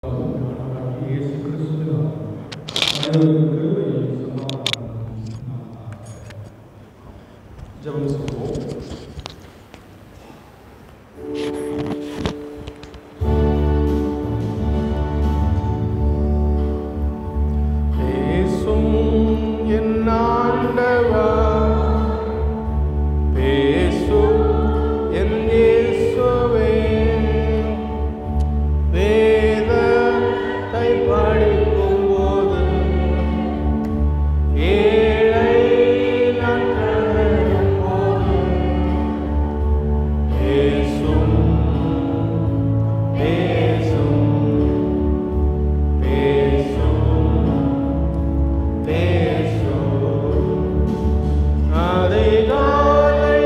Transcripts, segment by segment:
இயேசு கிறிஸ்துவினால் அனைவருக்கும் கிருபையும் சமாதானமும் உண்டாவதாக. ஜெபம் செய்வோம் பேசும் என் ஆண்டவர் பேசும் என் இயேசுவே வேதத்தை படிக்கும் போது ஏழை நான் கருதும் போது பேசும் பேசும் பேசும் பேசும் அதிகாலை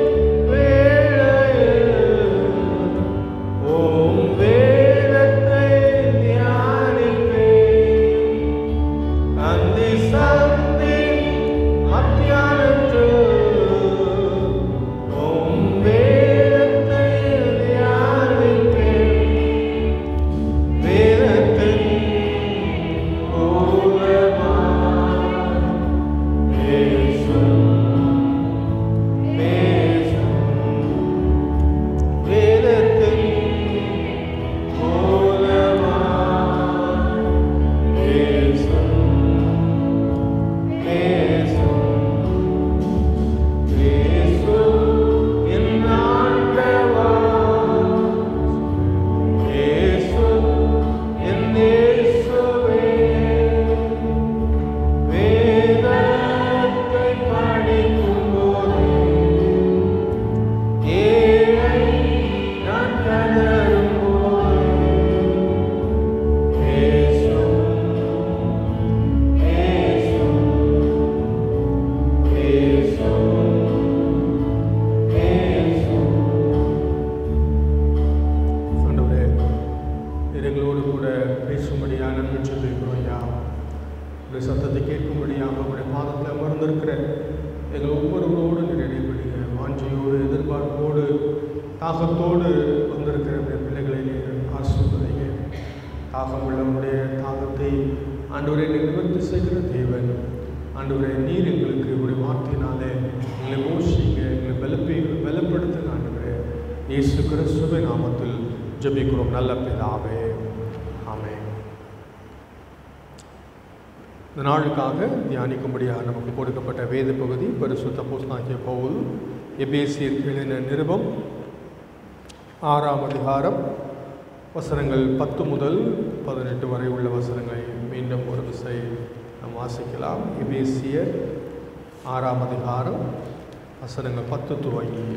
வேளையில் உம் வேதத்தை தியானிப்பேன். அந்தி சந்தி மத்தியானத்தில் உம் வேதத்தை தியானிப்பேன். வேதத்தின் மூலமாய் பேசும் பேசும் வேதத்தின் மூலமாய் பேசும் பேசும் பேசும் என் ஆண்டவா பேசும் என் இயேசுவே வேதத்தை படிக்கும் போது ஏழை நான் கதறும் போது பேசும் பேசும் பேசும் பேசும் ஆண்டவரே நீர் எங்களோடு கூட பேசும்படியாக நன்மை சொல்லியிருக்கிறோம் ஐயா உடைய சத்தத்தை கேட்கும்படியாக உடைய பாதத்தில் அமர்ந்திருக்கிற எங்கள் ஒவ்வொருவரோடு நீர் இடைபடுங்க வாஞ்சையோடு எதிர்பார்ப்போடு தாகத்தோடு வந்திருக்கிற உடைய பிள்ளைகளை நீர் ஆசிர்வதிங்க தாகம் உள்ளவருடைய தாகத்தை ஆண்டவரை நீர் நிவர்த்தி செய்கிற தேவன் ஆண்டவரை நீர் எங்களுக்கு உடைய வார்த்தையினாலே எங்களை போஷிங்க எங்களை பலப்பி பலப்படுத்துங்க ஆண்டவரே இயேசு கிறிஸ்துவின் நாமத்தில் ஜெபிக்கிறோம் நல்ல பிதாவே ஆமென் இந்த நாளுக்காக தியானிக்கும்படியாக நமக்கு கொடுக்கப்பட்ட வேத பகுதி பரிசுத்த போஸ்தாக்கிய பவுல் எபேசியர் எழுதின நிருபம் ஆறாம் அதிகாரம் வசனங்கள் பத்து முதல் பதினெட்டு வரை உள்ள வசனங்களை மீண்டும் ஒரு விசை நாம் வாசிக்கலாம் எபேசியர் ஆறாம் அதிகாரம் வசனங்கள் பத்து துவங்கி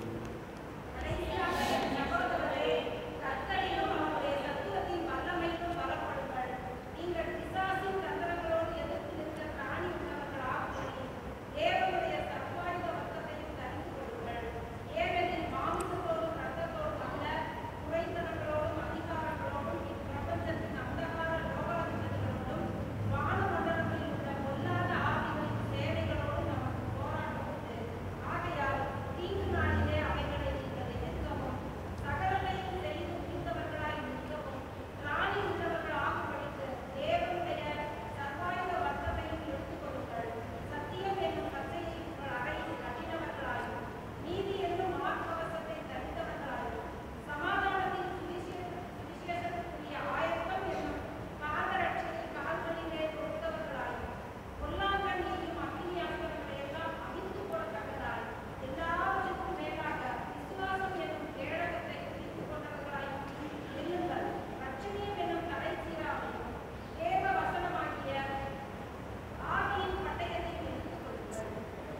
ஆகையால் தீங்கு நாளிலே அவைகளை நீங்கள் எதிர்க்கவும் சகலத்தையும் செய்து முடிந்தவர்களாய் நிற்கவும் திராணி உள்ளவர்களாகும்படிக்கு தேவனுடைய சர்வாயுத வர்க்கத்தையும் எடுத்துக் கொள்ளுங்கள் சத்தியம் என்னும் பச்சையை உங்கள் அறையில் கட்டினவர்களாயும் நீதி என்னும் மார்க்கவசத்தை தரித்தவர்களாயும் சமாதானத்தின் சுவிசேஷ சுவிசேஷத்துக்குரிய ஆயத்தம் என்னும் பாதரட்சையை கால்களிலே கொடுத்தவர்களாயும் பொல்லாங்கண்ணியும் அக்னியானவர்களை எல்லாம் அழித்து போடத்தக்கதாய் எல்லாவற்றுக்கும் மேலாக விசுவாசம் என்னும் கேடகத்தை பிடித்துக் கொண்டவர்களாயும் இருங்கள் ரட்சணியம் என்னும் தலைச்சீராமையும் தேவ வசனமாகிய ஆவியின் பட்டயத்தை எடுத்துக் கொள்ளுங்கள்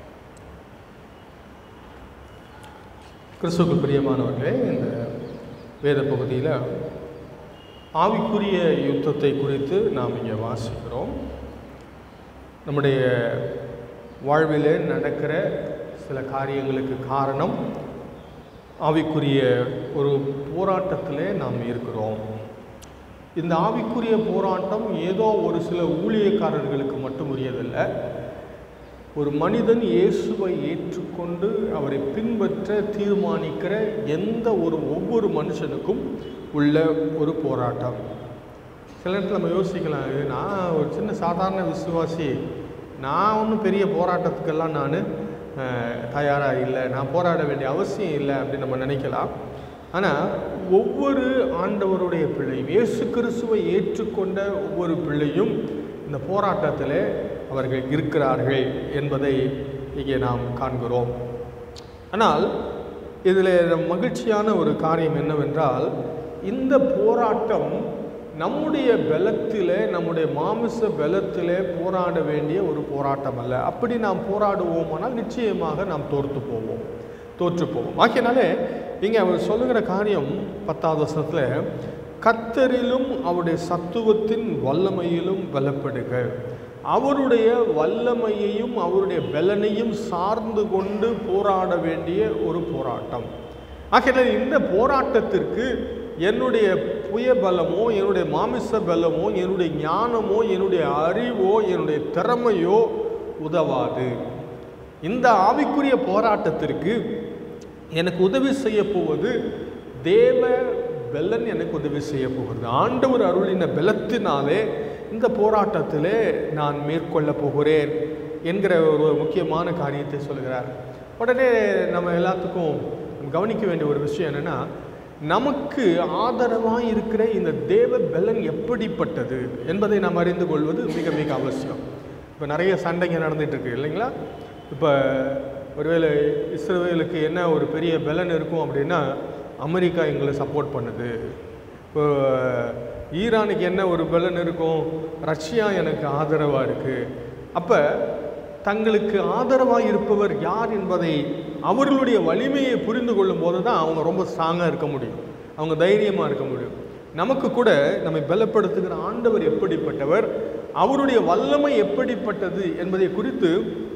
கிறிஸ்துவுக்கு பிரியமானவர்களே இந்த வேத பகுதியில் ஆவிக்குரிய யுத்தத்தை குறித்து நாம் இங்கே வாசிக்கிறோம் நம்முடைய வாழ்விலே நடக்கிற சில காரியங்களுக்கு காரணம் ஆவிக்குரிய ஒரு போராட்டத்திலே நாம் இருக்கிறோம் இந்த ஆவிக்குரிய போராட்டம் ஏதோ ஒரு சில ஊழியக்காரர்களுக்கு மட்டும் உரியதல்ல ஒரு மனிதன் இயேசுவை ஏற்றுக்கொண்டு அவரை பின்பற்ற தீர்மானிக்கிற எந்த ஒரு ஒவ்வொரு மனுஷனுக்கும் உள்ள ஒரு போராட்டம் சில நேரத்தில் நம்ம யோசிக்கலாம் இது நான் ஒரு சின்ன சாதாரண விசுவாசி நான் ஒன்றும் பெரிய போராட்டத்துக்கெல்லாம் நான் தயாராக இல்லை நான் போராட வேண்டிய அவசியம் இல்லை அப்படின்னு நம்ம நினைக்கலாம் ஆனால் ஒவ்வொரு ஆண்டவருடைய பிள்ளையும் இயேசு கிறிஸ்துவை ஏற்றுக்கொண்ட ஒவ்வொரு பிள்ளையும் இந்த போராட்டத்தில் அவர்கள் இருக்கிறார்கள் என்பதை இங்கே நாம் காண்கிறோம் ஆனால் இதில் மகிழ்ச்சியான ஒரு காரியம் என்னவென்றால் இந்த போராட்டம் நம்முடைய பலத்திலே நம்முடைய மாமிச பலத்திலே போராட வேண்டிய ஒரு போராட்டம் அல்ல அப்படி நாம் போராடுவோமானால் நிச்சயமாக நாம் தோற்று போவோம் தோற்று போவோம் ஆகையினாலே இங்கே அவர் சொல்லுகிற காரியம் பத்தாவது வசனத்தில் கத்தரிலும் அவருடைய சத்துவத்தின் வல்லமையிலும் பலப்படுக அவருடைய வல்லமையையும் அவருடைய பலனையும் சார்ந்து கொண்டு போராட வேண்டிய ஒரு போராட்டம் ஆகையினால் இந்த போராட்டத்திற்கு என்னுடைய புய பலமோ என்னுடைய மாமிச பலமோ என்னுடைய ஞானமோ என்னுடைய அறிவோ என்னுடைய திறமையோ உதவாது இந்த ஆவிக்குரிய போராட்டத்திற்கு எனக்கு உதவி செய்ய போவது தேவ பெலன் எனக்கு உதவி செய்ய போகிறது ஆண்டவர் அருளின பலத்தினாலே இந்த போராட்டத்திலே நான் மேற்கொள்ள போகிறேன் என்கிற ஒரு முக்கியமான காரியத்தை சொல்கிறார் உடனே நம்ம எல்லாத்துக்கும் கவனிக்க வேண்டிய ஒரு விஷயம் என்னென்னா நமக்கு ஆதரவாக இருக்கிற இந்த தேவ பலன் எப்படிப்பட்டது என்பதை நாம் அறிந்து கொள்வது மிக மிக அவசியம் இப்போ நிறைய சண்டைங்க நடந்துட்டு இருக்கு இல்லைங்களா இப்போ ஒருவேளை இஸ்ரேலுக்கு என்ன ஒரு பெரிய பலன் இருக்கும் அப்படின்னா அமெரிக்கா எங்களை சப்போர்ட் பண்ணுது இப்போ ஈரானுக்கு என்ன ஒரு பலன் இருக்கும் ரஷ்யா எனக்கு ஆதரவாக இருக்குது அப்போ தங்களுக்கு ஆதரவாக இருப்பவர் யார் என்பதை அவர்களுடைய வலிமையை புரிந்து கொள்ளும் போது தான் அவங்க ரொம்ப ஸ்ட்ராங்காக இருக்க முடியும் அவங்க தைரியமாக இருக்க முடியும் நமக்கு கூட நம்மை பலப்படுத்துகிற ஆண்டவர் எப்படிப்பட்டவர் அவருடைய வல்லமை எப்படிப்பட்டது என்பதை குறித்து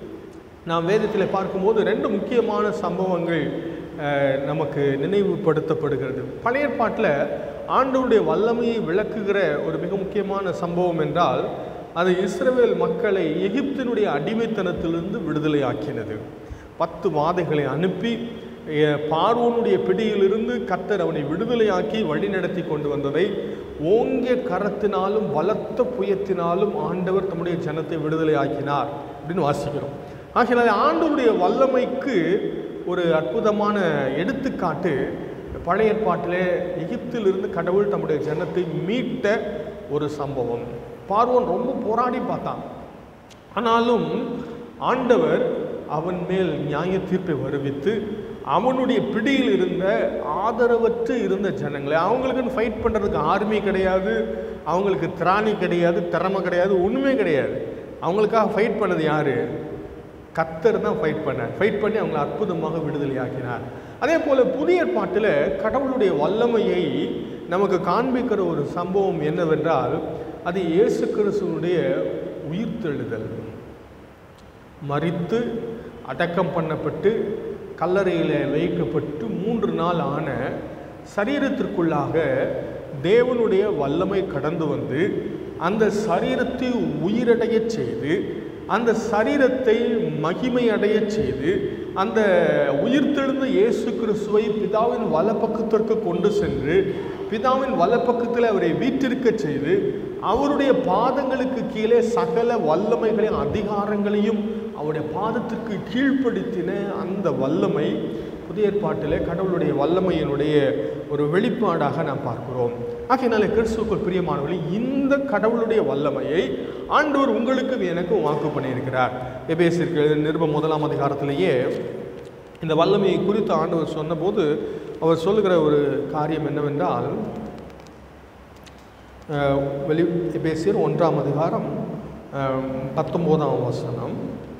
நாம் வேதத்தில் பார்க்கும்போது ரெண்டு முக்கியமான சம்பவங்கள் அஹ், நமக்கு நினைவுபடுத்தப்படுகிறது பழைய ஏற்பாட்டில் ஆண்டவருடைய வல்லமையை விளக்குகிற ஒரு மிக முக்கியமான சம்பவம் என்றால் அது இஸ்ரவேல் மக்களை எகிப்தினுடைய அடிமைத்தனத்திலிருந்து விடுதலையாக்கினது பத்து வாதைகளை அனுப்பி அஹ், பார்வோனுடைய பிடியிலிருந்து கத்தர் அவனை விடுதலையாக்கி வழிநடத்தி கொண்டு வந்ததை ஓங்கிய கரத்தினாலும் பலத்த புயத்தினாலும் ஆண்டவர் தம்முடைய ஜனத்தை விடுதலையாக்கினார் அப்படின்னு வாசிக்கிறோம் ஆகையினால ஆண்டவருடைய வல்லமைக்கு ஒரு அற்புதமான எடுத்துக்காட்டு பழைய ஏற்பாட்டிலே எகிப்திலிருந்து கடவுள் தம்முடைய ஜனத்தை மீட்ட ஒரு சம்பவம் பார்வோன் ரொம்ப போராடி பார்த்தான் ஆனாலும் ஆண்டவர் அவன் மேல் நியாய தீர்ப்பை வருவித்து அவனுடைய பிடியில் இருந்த ஆதரவற்று இருந்த ஜனங்களை அவங்களுக்குன்னு ஃபைட் பண்ணுறதுக்கு ஆர்மி கிடையாது அவங்களுக்கு திராணி கிடையாது திறமை கிடையாது ஒன்றுமே கிடையாது அவங்களுக்காக ஃபைட் பண்ணது யாரு கத்தர் தான் ஃபைட் பண்ணார் ஃபைட் பண்ணி அவங்களை அற்புதமாக விடுதலையாக்கினார் அதே போல் புதிய ஏற்பாட்டில் கடவுளுடைய வல்லமையை நமக்கு காண்பிக்கிற ஒரு சம்பவம் என்னவென்றால் அது இயேசு கிறிஸ்துவனுடைய உயிர்த்தெழுதல் மரித்து அடக்கம் பண்ணப்பட்டு கல்லறையில் வைக்கப்பட்டு மூன்று நாள் ஆன சரீரத்திற்குள்ளாக தேவனுடைய வல்லமை கடந்து வந்து அந்த சரீரத்தை உயிரடையச் செய்து அந்த சரீரத்தை மகிமையடையச் செய்து அந்த உயிர்த்தெழுந்த இயேசு கிறிஸ்துவை பிதாவின் வலப்பக்கத்திற்கு கொண்டு சென்று பிதாவின் வலப்பக்கத்தில் அவரை வீற்றிருக்கச் செய்து அவருடைய பாதங்களுக்கு கீழே சகல வல்லமைகளையும் அதிகாரங்களையும் அவருடைய பாதத்திற்கு கீழ்ப்படுத்தின அந்த வல்லமை புதிய ஏற்பாட்டிலே கடவுளுடைய வல்லமையினுடைய ஒரு வெளிப்பாடாக நாம் பார்க்கிறோம் ஆகையினால கிறிஸ்துக்குள் பிரியமானவர்களே இந்த கடவுளுடைய வல்லமையை ஆண்டவர் உங்களுக்கும் எனக்கும் வாக்கு பண்ணியிருக்கிறார் எபேசிற்கு நிருபம் முதலாம் அதிகாரத்திலேயே இந்த வல்லமையை குறித்து ஆண்டவர் சொன்னபோது அவர் சொல்லுகிற ஒரு காரியம் என்னவென்றால் அஹ், வெளி எபேசியர் ஒன்றாம் அதிகாரம் அஹ், பத்தொன்பதாம் வசனம்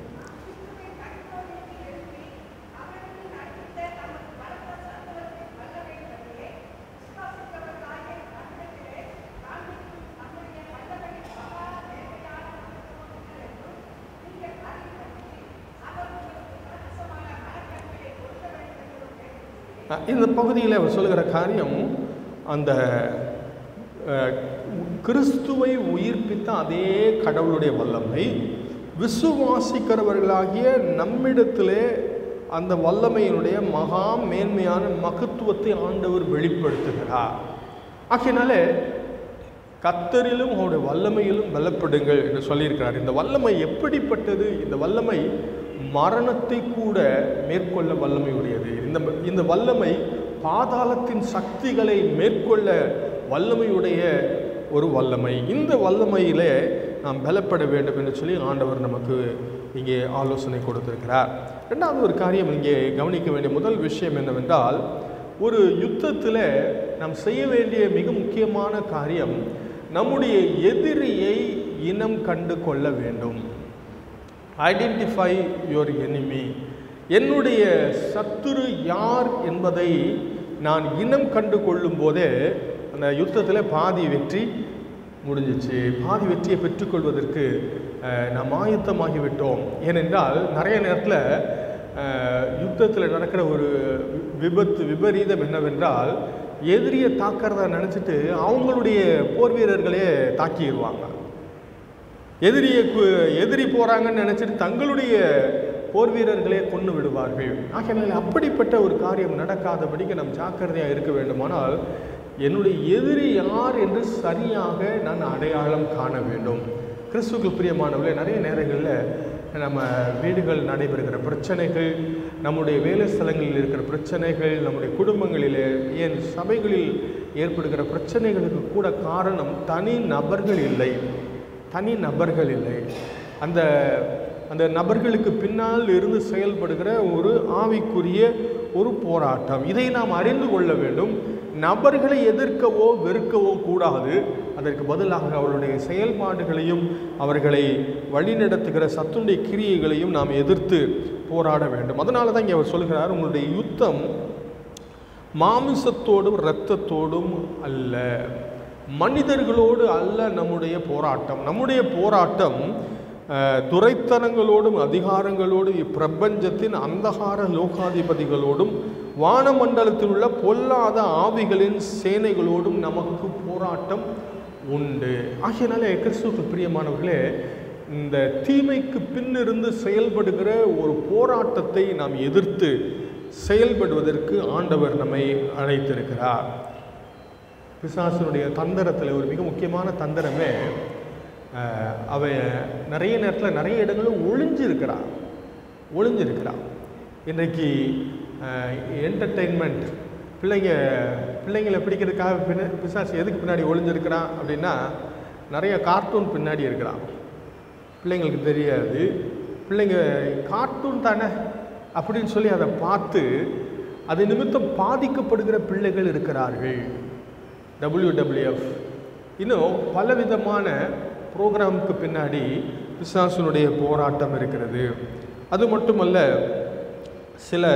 அஹ், இந்த பகுதியில் அவர் சொல்லுகிற காரியம் அந்த அஹ், கிறிஸ்துவை உயிர்ப்பித்த அதே கடவுளுடைய வல்லமை விசுவாசிக்கிறவர்களாகிய நம்மிடத்திலே அந்த வல்லமையினுடைய மகா மேன்மையான மகத்துவத்தை ஆண்டவர் வெளிப்படுத்துகிறார் ஆகையினால கத்தரிலும் அவருடைய வல்லமையிலும் பலப்படுங்கள் என்று சொல்லியிருக்கிறார் இந்த வல்லமை எப்படிப்பட்டது இந்த வல்லமை மரணத்தை கூட மேற்கொள்ள வல்லமை உடையது இந்த இந்த வல்லமை பாதாளத்தின் சக்திகளை மேற்கொள்ள வல்லமையுடைய ஒரு வல்லமை இந்த வல்லமையிலே நாம் பலப்பட வேண்டும் என்று சொல்லி ஆண்டவர் நமக்கு இங்கே ஆலோசனை கொடுத்திருக்கிறார் ரெண்டாவது ஒரு காரியம் இங்கே கவனிக்க வேண்டிய முதல் விஷயம் என்னவென்றால் ஒரு யுத்தத்தில் நாம் செய்ய வேண்டிய மிக முக்கியமான காரியம் நம்முடைய எதிரியை இனம் கண்டு கொள்ள வேண்டும் ஐடென்டிஃபை யுவர் enemy என்னுடைய சத்துரு யார் என்பதை நான் இனம் கண்டு கொள்ளும் போதே அந்த யுத்தத்தில் பாதி வெற்றி முடிஞ்சிச்சு பாதி வெற்றியை பெற்றுக்கொள்வதற்கு அஹ், நாம் ஆயத்தமாகி விட்டோம் ஏனென்றால் நிறைய நேரத்தில் யுத்தத்தில் நடக்கிற ஒரு விபத்து விபரீதம் என்னவென்றால் எதிரியை தாக்கிறதா நினச்சிட்டு அவங்களுடைய போர் வீரர்களே தாக்கிடுவாங்க எதிரியை கு- எதிரி போறாங்கன்னு நினைச்சிட்டு தங்களுடைய போர் வீரர்களே கொண்டு விடுவார்கள் ஆகையினால் அப்படிப்பட்ட ஒரு காரியம் நடக்காதபடிக்கு நாம் ஜாக்கிரதையாக இருக்க வேண்டுமானால் என்னுடைய எதிரி யார் என்று சரியாக நான் அடையாளம் காண வேண்டும் கிறிஸ்துவுக்கு பிரியமானவர்களே நிறைய நேரங்களில் நம்ம வீடுகள் நடைபெறுகிற பிரச்சனைகள் நம்முடைய வேலை ஸ்தலங்களில் இருக்கிற பிரச்சனைகள் நம்முடைய குடும்பங்களிலே ஏன் சபைகளில் ஏற்படுகிற பிரச்சனைகளுக்கு கூட காரணம் தனி நபர்கள் இல்லை தனி நபர்கள் இல்லை அந்த அந்த நபர்களுக்கு பின்னால் இருந்து செயல்படுகிற ஒரு ஆவிக்குரிய ஒரு போராட்டம் இதை நாம் அறிந்து கொள்ள வேண்டும் நபர்களை எதிர்க்கவோ வெறுக்கவோ கூடாது அதற்கு பதிலாக அவருடைய செயல்பாடுகளையும் அவர்களை வழிநடத்துகிற சத்துடைய கிரியைகளையும் நாம் எதிர்த்து போராட வேண்டும் அதனால தான் இங்கே அவர் சொல்கிறார் உங்களுடைய யுத்தம் மாமிசத்தோடும் இரத்தத்தோடும் அல்ல மனிதர்களோடு அல்ல நம்முடைய போராட்டம் நம்முடைய போராட்டம் அஹ், துரைத்தனங்களோடும் அதிகாரங்களோடும் இப்பிரபஞ்சத்தின் அந்தகார லோகாதிபதிகளோடும் வானமண்டலத்தில் உள்ள பொல்லாத ஆவிகளின் சேனைகளோடும் நமக்கு போராட்டம் உண்டு ஆகையினாலே கிறிஸ்துவுக்கு பிரியமானவர்களே இந்த தீமைக்கு பின்னிருந்து செயல்படுகிற ஒரு போராட்டத்தை நாம் எதிர்த்து செயல்படுவதற்கு ஆண்டவர் நம்மை அழைத்திருக்கிறார் பிசாசனுடைய தந்திரத்தில் ஒரு மிக முக்கியமான தந்திரமே அஹ், அவன் நிறைய நேரத்தில் நிறைய இடங்களில் ஒளிஞ்சிருக்கிறான் ஒளிஞ்சிருக்கிறான் இன்றைக்கு என்டர்டெயின்மெண்ட் பிள்ளைங்க பிள்ளைங்களை பிடிக்கிறதுக்காக பின்ன பிசாசு எதுக்கு பின்னாடி ஒளிஞ்சிருக்கிறான் அப்படின்னா நிறைய கார்ட்டூன் பின்னாடி இருக்கிறான் பிள்ளைங்களுக்கு தெரியாது பிள்ளைங்க கார்ட்டூன் தானே அப்படின்னு சொல்லி அதை பார்த்து அது நிமித்தம் பாதிக்கப்படுகிற பிள்ளைகள் இருக்கிறார்கள் WWF இன்னும் பலவிதமான ப்ரோக்ராமுக்கு பின்னாடி பிசாசனுடைய போராட்டம் இருக்கிறது அது மட்டுமல்ல சில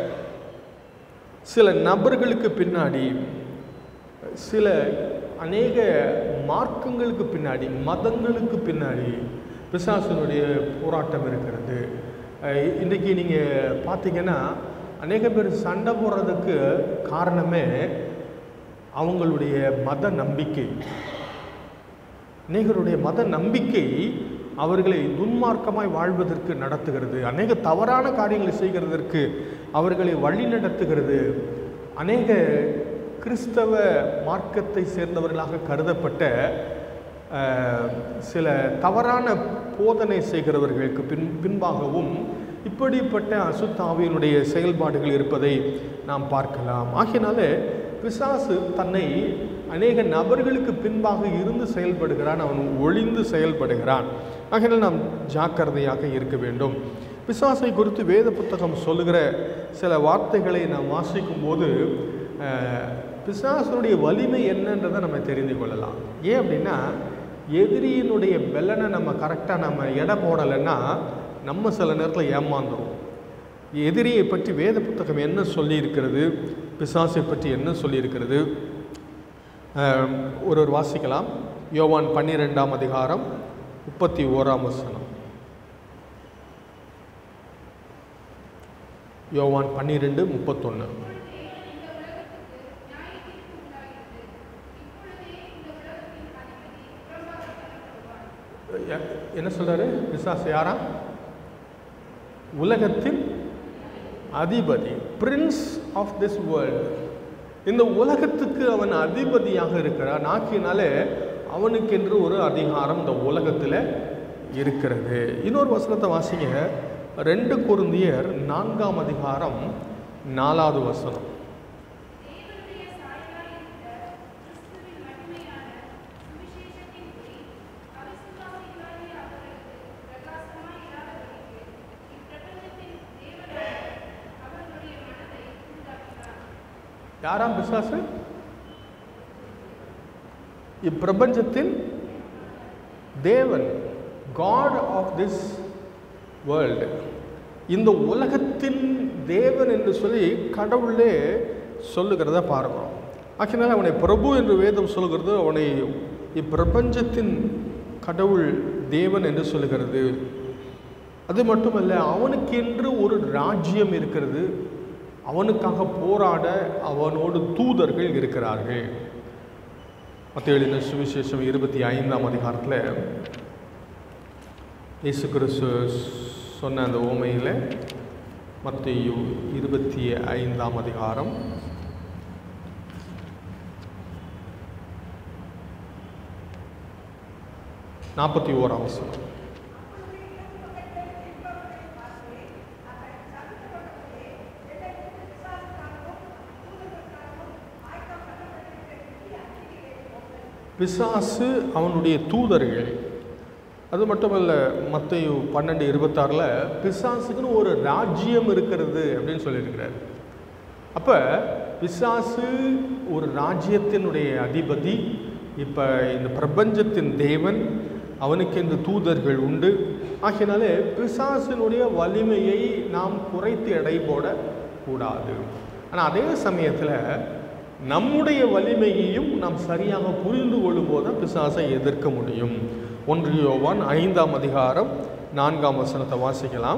சில நபர்களுக்கு பின்னாடி சில அநேக மார்க்கங்களுக்கு பின்னாடி மதங்களுக்கு பின்னாடி பிசாசனுடைய போராட்டம் இருக்கிறது அஹ் இன்றைக்கி நீங்கள் பார்த்தீங்கன்னா அநேக பேர் சண்டை போடுறதுக்கு காரணமே அவங்களுடைய மத நம்பிக்கை அநேகருடைய மத நம்பிக்கை அவர்களை துன்மார்க்கமாய் வாழ்வதற்கு நடத்துகிறது அநேக தவறான காரியங்களை செய்கிறதற்கு அவர்களை வழி நடத்துகிறது அநேக கிறிஸ்தவ மார்க்கத்தை சேர்ந்தவர்களாக கருதப்பட்ட அஹ், சில தவறான போதனை செய்கிறவர்களுக்கு பின் பின்பாகவும் இப்படிப்பட்ட அசுத்தாவியினுடைய செயல்பாடுகள் இருப்பதை நாம் பார்க்கலாம் ஆகையினால பிசாசு தன்னை அநேக நபர்களுக்கு பின்பாக இருந்து செயல்படுகிறான் அவன் ஒளிந்து செயல்படுகிறான் ஆகையினால் நாம் ஜாக்கிரதையாக இருக்க வேண்டும் பிசாசை குறித்து வேத புத்தகம் சொல்லுகிற சில வார்த்தைகளை நாம் வாசிக்கும் போது அஹ், பிசாசனுடைய வலிமை என்னன்றதை நம்ம தெரிந்து கொள்ளலாம் ஏன் அப்படின்னா எதிரியினுடைய பெலனை நம்ம கரெக்டாக நம்ம எடை போடலைன்னா நம்ம சில நேரத்தில் ஏமாந்துரும் எதிரியை பற்றி வேத புத்தகம் என்ன சொல்லியிருக்கிறது பிசாசை பற்றி என்ன சொல்லியிருக்கிறது அஹ், ஒரு ஒரு வாசிக்கலாம் யோவான் பன்னிரெண்டாம் அதிகாரம் முப்பத்தி ஓராம் வசனம் யோவான் பன்னிரெண்டு முப்பத்தொன்று எ- என்ன சொல்றாரு பிசாசு யாரா உலகத்தின் அதிபதி பிரின்ஸ் ஆஃப் திஸ் வேர்ல்டு இந்த உலகத்துக்கு அவன் அதிபதியாக இருக்கிறான் ஆக்கினாலே அவனுக்கென்று ஒரு அதிகாரம் இந்த உலகத்தில் இருக்கிறது இன்னொரு வசனத்தை வாசிங்க ரெண்டு குருந்தியர் நான்காம் அதிகாரம் நாலாவது வசனம் தேவனுடைய சாயலாய் இருக்கிற கிறிஸ்துவின் மகிமையான சுவிசேஷத்தின் ஒளி அவிசுவாசிகளாகிய அவர்களுக்கு பிரகாசமாய் இராதபடிக்கு இப்பிரபஞ்சத்தின் தேவனாக அவர்களுடைய மனதை உண்டாக்கினார் யாராம் பிசாசு இப்பிரபஞ்சத்தின் தேவன் காட் ஆஃப் திஸ் வேர்ல்டு இந்த உலகத்தின் தேவன் என்று சொல்லி கடவுளே சொல்லுகிறத பார்க்கிறோம் ஆக்கினால அவனை பிரபு என்று வேதம் சொல்கிறது அவனை இப்பிரபஞ்சத்தின் கடவுள் தேவன் என்று சொல்லுகிறது அது மட்டுமல்ல அவனுக்கென்று ஒரு ராஜ்யம் இருக்கிறது அவனுக்காக போராட அவனோடு தூதர்கள் இருக்கிறார்கள் மத்திய எழுதின சுவிசேஷம் இருபத்தி ஐந்தாம் அதிகாரத்தில் இயேசு கிறிஸ்து சொன்ன அந்த ஓமையில் மத்திய இருபத்தி ஐந்தாம் அதிகாரம் நாற்பத்தி ஓராம் வசனம் பிசாசு அவனுடைய தூதர்கள் அது மட்டுமல்ல மத்தையு பன்னெண்டு இருபத்தாறில் பிசாசுக்குன்னு ஒரு ராஜ்யம் இருக்கிறது அப்படின்னு சொல்லியிருக்கிறார் அப்போ பிசாசு ஒரு ராஜ்யத்தினுடைய அதிபதி இப்போ இந்த பிரபஞ்சத்தின் தேவன் அவனுக்கு இந்த தூதர்கள் உண்டு ஆகையினாலே பிசாசினுடைய வலிமையை நாம் குறைத்து எடை போடக்கூடாது ஆனால் அதே சமயத்தில் நம்முடைய வலிமையையும் நாம் சரியாக புரிந்து கொள்ளும்போது தான் பிசாசை எதிர்க்க முடியும் ஒன்று யோவான் ஐந்தாம் அதிகாரம் நான்காம் வசனத்தை வாசிக்கலாம்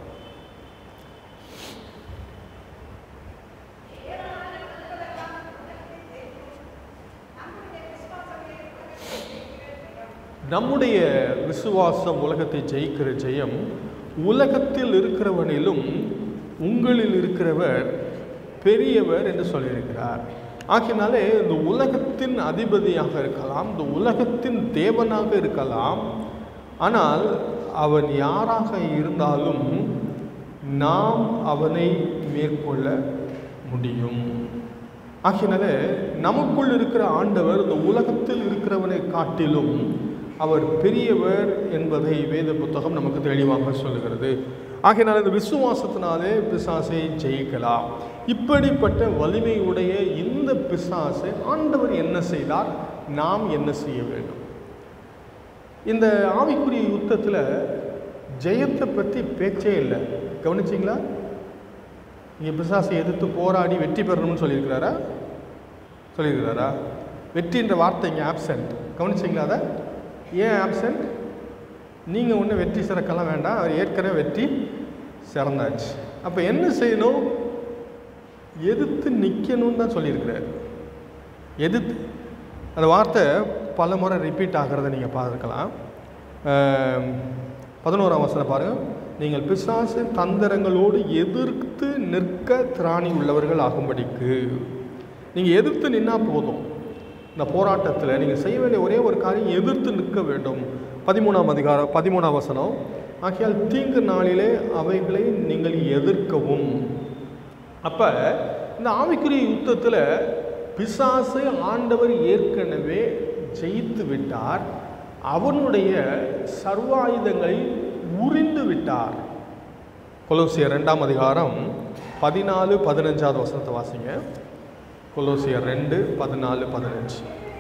நம்முடைய விசுவாசம் உலகத்தை ஜெயிக்கிற ஜெயம் உலகத்தில் இருக்கிறவனிலும் உங்களில் இருக்கிறவர் பெரியவர் என்று சொல்லியிருக்கிறார் ஆகினாலே இந்த உலகத்தின் அதிபதியாக இருக்கலாம் இந்த உலகத்தின் தேவனாக இருக்கலாம் ஆனால் அவன் யாராக இருந்தாலும் நாம் அவனை மேற்கொள்ள முடியும் ஆகினால நமக்குள் இருக்கிற ஆண்டவர் இந்த உலகத்தில் இருக்கிறவனை காட்டிலும் அவர் பெரியவர் என்பதை வேத புத்தகம் நமக்கு தெளிவாக சொல்லுகிறது ஆகையினால் இந்த விசுவாசத்தினாலே பிசாசை ஜெயிக்கலாம் இப்படிப்பட்ட வலிமையுடைய இந்த பிசாசை ஆண்டவர் என்ன செய்தார் நாம் என்ன செய்ய வேண்டும் இந்த ஆவிக்குரிய யுத்தத்தில் ஜெயத்தை பற்றி பேச்சே இல்லை கவனிச்சிங்களா இங்கே பிசாசை எதிர்த்து போராடி வெற்றி பெறணும்னு சொல்லியிருக்கிறாரா சொல்லியிருக்கிறாரா வெற்றின்ற வார்த்தை இங்கே ஆப்சண்ட் கவனிச்சிங்களா அதை ஏன் ஆப்சண்ட் நீங்கள் ஒன்றும் வெற்றி சிறக்கலாம் வேண்டாம் அவர் ஏற்கனவே வெற்றி சிறந்தாச்சு அப்போ என்ன செய்யணும் எதிர்த்து நிற்கணும்னு தான் சொல்லியிருக்கிறார் எதிர்த்து அந்த வார்த்தை பல முறை ரிப்பீட் ஆகிறத நீங்கள் பார்க்கலாம் பதினோராம் வசனம் பாருங்கள் நீங்கள் பிசாசு தந்திரங்களோடு எதிர்த்து நிற்க திராணி உள்ளவர்கள் ஆகும்படிக்கு நீங்கள் எதிர்த்து நின்னா போதும் இந்த போராட்டத்தில் நீங்கள் செய்ய வேண்டிய ஒரே ஒரு காரியம் எதிர்த்து நிற்க வேண்டும் பதிமூணாம் அதிகாரம் பதிமூணாம் வசனம் ஆகையால் தீங்கு நாளிலே அவைகளை நீங்கள் எதிர்க்கவும் அப்போ இந்த ஆவிக்குரிய யுத்தத்தில் பிசாசை ஆண்டவர் ஏற்கனவே ஜெயித்து விட்டார் அவனுடைய சர்வாயுதங்களை உரிந்து விட்டார் கொலோசியர் ரெண்டாம் அதிகாரம் பதினாலு பதினஞ்சாவது வசனத்தை வாசிங்க கொலோசியர் ரெண்டு பதினாலு பதினஞ்சு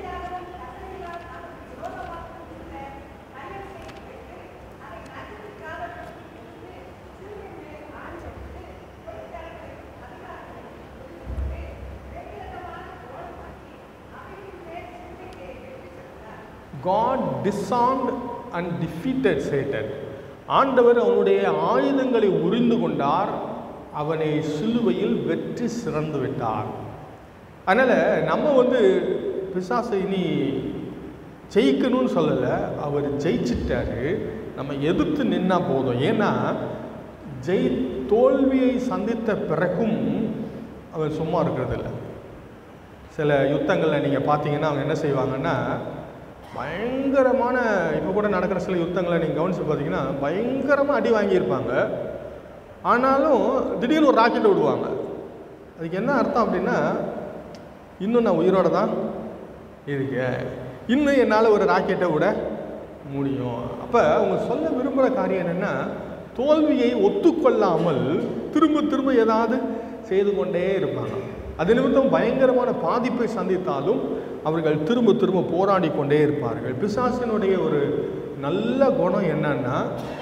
God disarmed and defeated Satan ஆண்டவர் அவனுடைய ஆயுதங்களை உரிந்து கொண்டார் அவனை சிலுவையில் வெற்றி சிறந்து விட்டார் அதனால் நம்ம வந்து பிசாசை இனி ஜெயிக்கணும்னு சொல்லலை அவர் ஜெயிச்சிட்டாரு நம்ம எதிர்த்து நின்னா போதும் ஏன்னா ஜெய் தோல்வியை சந்தித்த பிறகும் அவர் சும்மா இருக்கிறதில்ல சில யுத்தங்களில் நீங்கள் பார்த்தீங்கன்னா அவங்க என்ன செய்வாங்கன்னா பயங்கரமான இப்போ கூட நடக்கிற சில யுத்தங்களை நீங்கள் கவனித்து பார்த்தீங்கன்னா பயங்கரமாக அடி வாங்கியிருப்பாங்க ஆனாலும் திடீர்னு ஒரு ராக்கெட் விடுவாங்க அதுக்கு என்ன அர்த்தம் அப்படின்னா இன்னும் நான் உயிரோட தான் இருக்கேன் இன்னும் என்னால் ஒரு ராக்கெட்டை விட முடியும் அப்போ அவங்க சொல்ல விரும்புகிற காரியம் என்னென்னா தோல்வியை ஒத்துக்கொள்ளாமல் திரும்ப திரும்ப ஏதாவது செய்து கொண்டே இருப்பாங்க அது நிமித்தம் பயங்கரமான பாதிப்பை சந்தித்தாலும் அவர்கள் திரும்ப திரும்ப போராடி கொண்டே இருப்பார்கள் பிசாசினுடைய ஒரு நல்ல குணம் என்னன்னா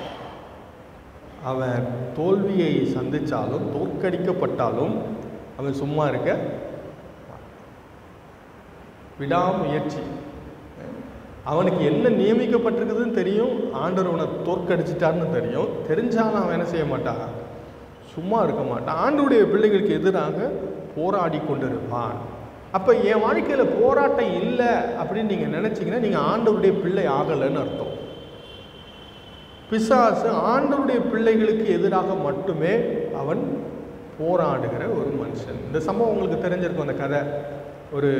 அவன் தோல்வியை சந்தித்தாலும் தோற்கடிக்கப்பட்டாலும் அவன் சும்மா இருக்க விடாமுயற்சி அவனுக்கு என்ன நியமிக்கப்பட்டிருக்குதுன்னு தெரியும் ஆண்டவர் அவனை தோற்கடிச்சிட்டான்னு தெரியும் தெரிஞ்சாலும் அவன் என்ன செய்ய மாட்டான் சும்மா இருக்க மாட்டான் ஆண்டவருடைய பிள்ளைகளுக்கு எதிராக போராடி கொண்டிருப்பான் அப்போ என் வாழ்க்கையில் போராட்டம் இல்லை அப்படின்னு நீங்கள் நினச்சிங்கன்னா நீங்கள் ஆண்டவருடைய பிள்ளை ஆகலைன்னு அர்த்தம் பிசாசு ஆண்டவருடைய பிள்ளைகளுக்கு எதிராக மட்டுமே அவன் போராடுகிற ஒரு மனுஷன் இந்த சம்பவம் உங்களுக்கு தெரிஞ்சிருக்கும் அந்த கதை ஒரு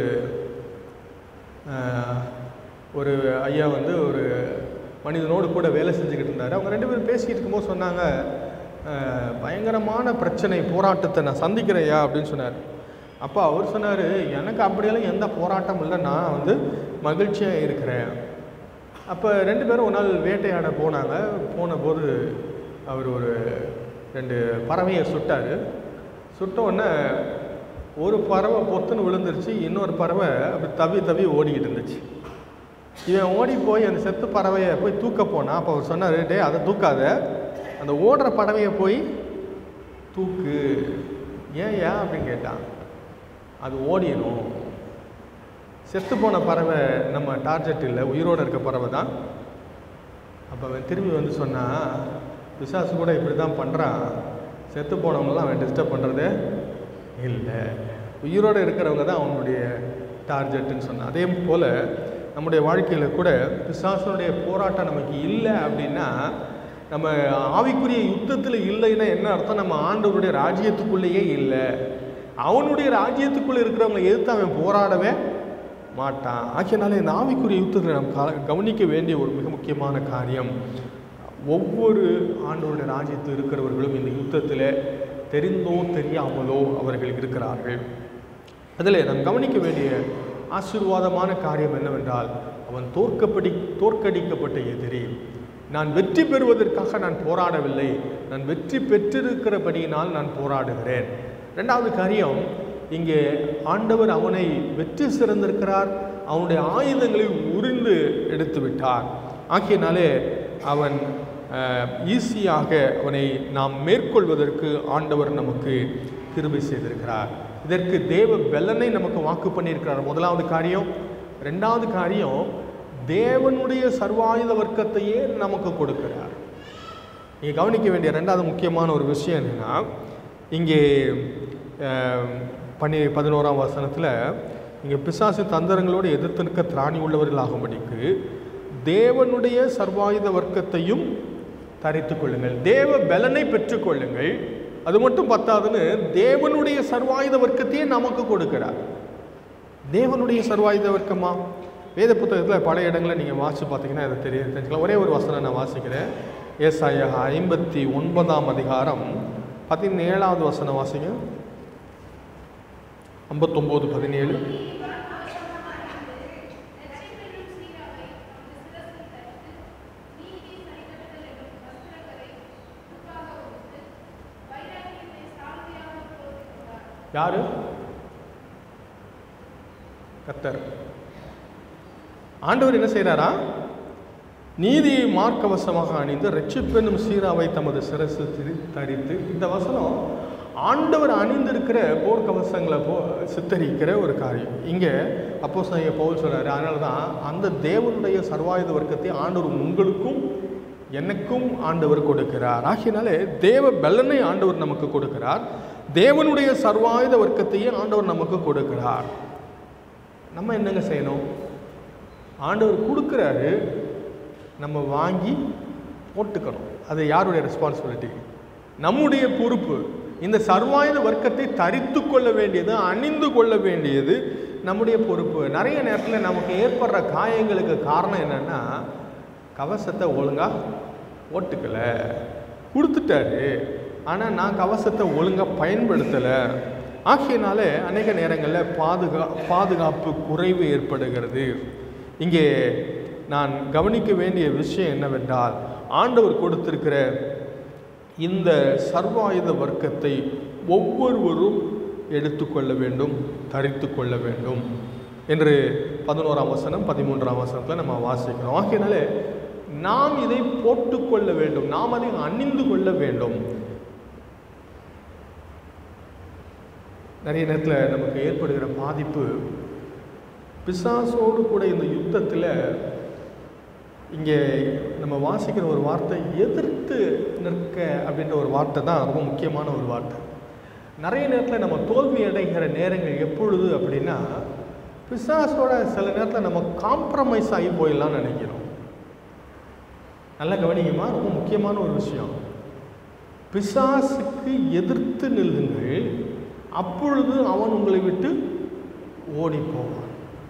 ஆஹ், ஒரு ஐயா வந்து ஒரு மனிதனோடு கூட வேலை செஞ்சுக்கிட்டு இருந்தார் அவங்க ரெண்டு பேரும் பேசிக்கிட்டு இருக்கும்போது சொன்னாங்க ஆஹ், பயங்கரமான பிரச்சனை போராட்டத்தை நான் சந்திக்கிறையா அப்படின்னு சொன்னார் அப்போ அவர் சொன்னார் எனக்கு அப்படியெல்லாம் எந்த போராட்டம் இல்லை நான் வந்து மகிழ்ச்சியாக இருக்கிறேன் அப்போ ரெண்டு பேரும் ஒரு நாள் வேட்டையாட போனாங்க போன போது அவர் ஒரு ரெண்டு பறவையை சுட்டார் சுட்ட உடனே ஒரு பறவை பொத்துன்னு விழுந்துருச்சு இன்னொரு பறவை அப்படி தவி தவி ஓடிக்கிட்டு இருந்துச்சு இவன் ஓடி போய் அந்த செத்து பறவையை போய் தூக்க போனான் அப்போ அவர் சொன்னார் டேய் அதை தூக்காத அந்த ஓடுற பறவையை போய் தூக்கு ஏன் ஏன் அப்படின்னு கேட்டான் அது ஓடியணும் செத்து போன பறவை நம்ம டார்கெட் இல்லை உயிரோடு இருக்க பறவை தான் அப்போ அவன் திரும்பி வந்து சொன்னான் பிசாசு கூட இப்படி தான் பண்ணுறான் செத்து போனவங்களாம் அவன் டிஸ்டர்ப் பண்ணுறதே இல்லை உயிரோடு இருக்கிறவங்க தான் அவனுடைய டார்கெட்டுன்னு சொன்னான் அதே போல் நம்முடைய வாழ்க்கையில் கூட பிசாசனுடைய போராட்டம் நமக்கு இல்லை அப்படின்னா நம்ம ஆவிக்குரிய யுத்தத்தில் இல்லைன்னா என்ன அர்த்தம் நம்ம ஆண்டவருடைய ராஜ்யத்துக்குள்ளேயே இல்லை அவனுடைய ராஜ்யத்துக்குள்ளே இருக்கிறவங்க எதிர்த்து அவன் போராடவே மாட்டான் ஆகையினால இந்த ஆவிக்குரிய யுத்தத்தில் நாம் கா- கவனிக்க வேண்டிய ஒரு மிக முக்கியமான காரியம் ஒவ்வொரு ஆண்டவருடைய ராஜ்யத்தில் இருக்கிறவர்களும் இந்த யுத்தத்தில் தெரிந்தோ தெரியாமலோ அவர்கள் இருக்கிறார்கள் அதில் நாம் கவனிக்க வேண்டிய ஆசீர்வாதமான காரியம் என்னவென்றால் அவன் தோற்கப்படி தோற்கடிக்கப்பட்ட எதிரி நான் வெற்றி பெறுவதற்காக நான் போராடவில்லை நான் வெற்றி பெற்றிருக்கிறபடியினால் நான் போராடுகிறேன் ரெண்டாவது காரியம் இங்கே ஆண்டவர் அவனை வெற்றி சிறந்திருக்கிறார் அவனுடைய ஆயுதங்களை உரிந்து எடுத்து விட்டார் ஆகையினாலே அவன் ஈஸியாக அவனை நாம் மேற்கொள்வதற்கு ஆண்டவர் நமக்கு கிருபை செய்திருக்கிறார் இதற்கு தேவ பெலனை நமக்கு வாக்கு பண்ணியிருக்கிறார் முதலாவது காரியம் ரெண்டாவது காரியம் தேவனுடைய சர்வாயுத வர்க்கத்தையே நமக்கு கொடுக்கிறார் நீங்கள் கவனிக்க வேண்டிய ரெண்டாவது முக்கியமான ஒரு விஷயம் என்னென்னா இங்கே அஹ், பனி பதினோராம் வசனத்தில் இங்கே பிசாசு தந்திரங்களோடு எதிர்த்து நிற்க திராணி உள்ளவர்களாகும்படிக்கு தேவனுடைய சர்வாயுத வர்க்கத்தையும் தரித்து கொள்ளுங்கள் தேவ பலனை பெற்றுக்கொள்ளுங்கள் அது மட்டும் பத்தாதுன்னு தேவனுடைய சர்வாயுத வர்க்கத்தையே நமக்கு கொடுக்கிறார் தேவனுடைய சர்வாயுத வர்க்கமா வேத புத்தகத்தில் பல இடங்களை நீங்கள் வாசித்து பார்த்தீங்கன்னா அதை தெரிய தெரிஞ்சுக்கலாம் ஒரே ஒரு வசனம் நான் வாசிக்கிறேன் ஏசாயா ஐம்பத்தி ஒன்பதாம் அதிகாரம் பதினேழாவது வசனம் வாசிங்க ஐம்பத்தொம்போது பதினேழு யாரு கத்தர் ஆண்டவர் என்ன செய்கிறாரா நீதியை மார்க்கவசமாக அணிந்து ரட்சிப்பெனும் சீராவை தமது சிரசு திரி தரித்து இந்த வசனம் ஆண்டவர் அணிந்திருக்கிற போர்க்கவசங்களை போ சித்தரிக்கிற ஒரு காரியம் இங்கே அப்போ பவுல் சொல்றாரு அதனால தான் அந்த தேவனுடைய சர்வாயுத வர்க்கத்தை ஆண்டவர் உங்களுக்கும் எனக்கும் ஆண்டவர் கொடுக்கிறார் ஆகையினாலே தேவ பலனை ஆண்டவர் நமக்கு கொடுக்கிறார் தேவனுடைய சர்வாயுத வர்க்கத்தையே ஆண்டவர் நமக்கு கொடுக்கிறார் நம்ம என்னங்க செய்யணும் ஆண்டவர் கொடுக்குறாரு நம்ம வாங்கி போட்டுக்கணும் அது யாருடைய ரெஸ்பான்சிபிலிட்டி நம்முடைய பொறுப்பு இந்த சர்வாயுத வர்க்கத்தை தரித்து கொள்ள வேண்டியது அணிந்து கொள்ள வேண்டியது நம்முடைய பொறுப்பு நிறைய நேரத்தில் நமக்கு ஏற்படுற காயங்களுக்கு காரணம் என்னன்னா கவசத்தை ஒழுங்காக ஓட்டுக்கலை கொடுத்துட்டாரு ஆனால் நான் கவசத்தை ஒழுங்காக பயன்படுத்தலை ஆகையினால அநேக நேரங்களில் பாதுகா பாதுகாப்பு குறைவு ஏற்படுகிறது இங்கே நான் கவனிக்க வேண்டிய விஷயம் என்னவென்றால் ஆண்டவர் கொடுத்திருக்கிற இந்த சர்வாயுத வர்க்கத்தை ஒவ்வொருவரும் எடுத்துக்கொள்ள வேண்டும் தரித்து கொள்ள வேண்டும் என்று பதினோராம் வசனம் பதிமூன்றாம் வசனத்தில் நம்ம வாசிக்கிறோம் ஆகையினால நாம் இதை போட்டுக்கொள்ள வேண்டும் நாம் அதை அணிந்து கொள்ள வேண்டும் நிறைய நேரத்தில் நமக்கு ஏற்படுகிற பாதிப்பு பிசாசோடு கூட இந்த யுத்தத்தில் இங்கே நம்ம வாசிக்கிற ஒரு வார்த்தை எதிர்த்து நிற்க அப்படின்ற ஒரு வார்த்தை தான் ரொம்ப முக்கியமான ஒரு வார்த்தை நிறைய நேரத்தில் நம்ம தோல்வி அடைகிற நேரங்கள் எப்பொழுது அப்படின்னா பிசாசோட சில நேரத்தில் நம்ம காம்ப்ரமைஸ் ஆகி போயிடலாம்னு நினைக்கிறோம் நல்லா கவனிக்குமா ரொம்ப முக்கியமான ஒரு விஷயம் பிசாசுக்கு எதிர்த்து நில்லுங்கள் அப்பொழுது அவன் உங்களை விட்டு ஓடி போவான்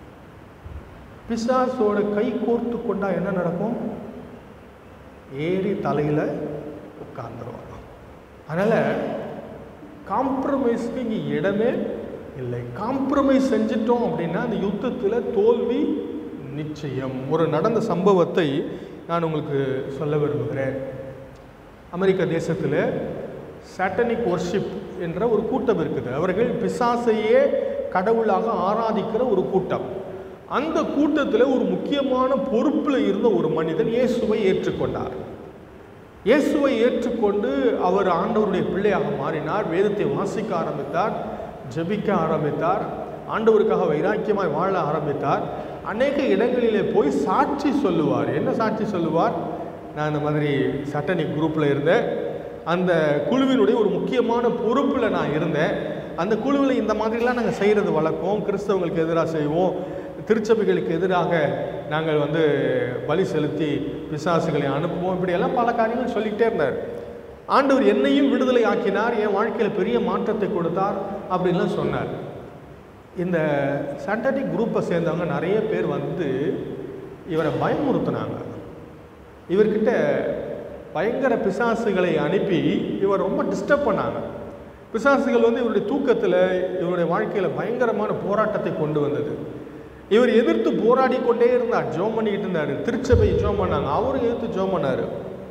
பிசாசோட கை கோர்த்து கொண்டா என்ன நடக்கும் ஏறி தலையில் உட்கார்ந்துருவான் அதனால் காம்ப்ரமைஸ்க்கு இங்கே இடமே இல்லை காம்ப்ரமைஸ் செஞ்சிட்டோம் அப்படின்னா அந்த யுத்தத்தில் தோல்வி நிச்சயம் ஒரு நடந்த சம்பவத்தை நான் உங்களுக்கு சொல்ல விரும்புகிறேன் அமெரிக்க தேசத்தில் சாட்டனிக் ஒர்ஷிப் என்ற ஒரு கூட்டம் இருக்குது அவர்கள் பிசாசையே கடவுளாக ஆராதிக்கிற ஒரு கூட்டம் அந்த கூட்டத்தில் ஒரு முக்கியமான பொறுப்பில் இருந்த ஒரு மனிதன் இயேசுவை ஏற்றுக்கொண்டார் இயேசுவை ஏற்றுக்கொண்டு அவர் ஆண்டவருடைய பிள்ளையாக மாறினார் வேதத்தை வாசிக்க ஆரம்பித்தார் ஜெபிக்க ஆரம்பித்தார் ஆண்டவருக்காக வைராக்கியமாய் வாழ ஆரம்பித்தார் அநேக இடங்களிலே போய் சாட்சி சொல்லுவார் என்ன சாட்சி சொல்லுவார் நான் இந்த மாதிரி சட்டனிக் குரூப்பில் இருந்தேன் அந்த குழுவினுடைய ஒரு முக்கியமான பொறுப்பில் நான் இருந்தேன் அந்த குழுவில் இந்த மாதிரிலாம் நாங்கள் செய்கிறது வழக்கம் கிறிஸ்தவங்களுக்கு எதிராக செய்வோம் திருச்சபைகளுக்கு எதிராக நாங்கள் வந்து பலி செலுத்தி பிசாசுகளை அனுப்புவோம் இப்படியெல்லாம் பல காரியங்கள் சொல்லிக்கிட்டே இருந்தார் ஆண்டவர் என்னையும் விடுதலை ஆக்கினார் என் வாழ்க்கையில் பெரிய மாற்றத்தை கொடுத்தார் அப்படின்லாம் சொன்னார் இந்த சட்டனிக் குரூப்பை சேர்ந்தவங்க நிறைய பேர் வந்து இவரை பயமுறுத்தினாங்க இவர்கிட்ட பயங்கர பிசாசுகளை அனுப்பி இவர் ரொம்ப டிஸ்டர்ப் பண்ணாங்க பிசாசுகள் வந்து இவருடைய தூக்கத்தில் இவருடைய வாழ்க்கையில் பயங்கரமான போராட்டத்தை கொண்டு வந்தது இவர் எதிர்த்து போராடி கொண்டே இருந்தார் ஜோம் பண்ணிக்கிட்டு இருந்தார் திருச்சபை ஜோம் பண்ணாங்க அவரும் எதிர்த்து ஜோம் பண்ணார்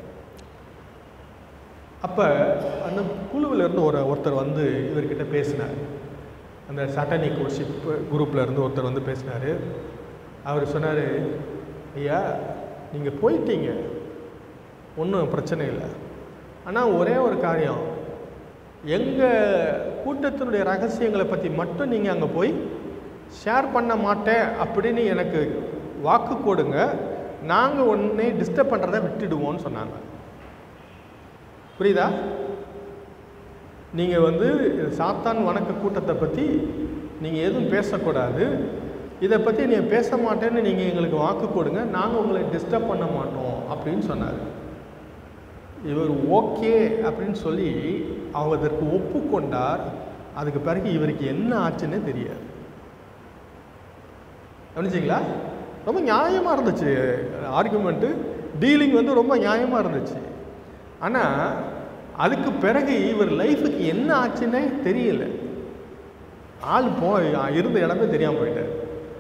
அப்போ அந்த குழுவில் இருந்து ஒரு ஒருத்தர் வந்து இவர்கிட்ட பேசினார் அந்த சட்டனிக் ஒர்ஷிப் குரூப்பில் இருந்து ஒருத்தர் வந்து பேசினார் அவர் சொன்னார் ஐயா நீங்கள் போயிட்டீங்க ஒன்றும் பிரச்சனை இல்லை ஆனால் ஒரே ஒரு காரியம் எங்கள் கூட்டத்தினுடைய ரகசியங்களை பற்றி மட்டும் நீங்கள் அங்கே போய் ஷேர் பண்ண மாட்டேன் அப்படின்னு எனக்கு வாக்கு கொடுங்க நாங்கள் உன்னை டிஸ்டர்ப் பண்ணுறதை விட்டுடுவோம்னு சொன்னாங்க புரியுதா நீங்கள் வந்து சாத்தான் வணக்க கூட்டத்தை பற்றி நீங்கள் எதுவும் பேசக்கூடாது இதை பற்றி நீங்கள் பேச மாட்டேன்னு நீங்கள் எங்களுக்கு வாக்கு கொடுங்க நாங்கள் உங்களை டிஸ்டர்ப் பண்ண மாட்டோம் அப்படின்னு சொன்னார் இவர் ஓகே அப்படின்னு சொல்லி அவர் அதற்கு ஒப்புக்கொண்டார் அதுக்கு பிறகு இவருக்கு என்ன ஆச்சுன்னே தெரியாது கவனிச்சிங்களா ரொம்ப நியாயமாக இருந்துச்சு ஆர்குமெண்ட்டு டீலிங் வந்து ரொம்ப நியாயமாக இருந்துச்சு ஆனால் அதுக்கு பிறகு இவர் லைஃபுக்கு என்ன ஆச்சுன்னே தெரியல ஆள் போ இருந்த இடமே தெரியாமல் போயிட்டார்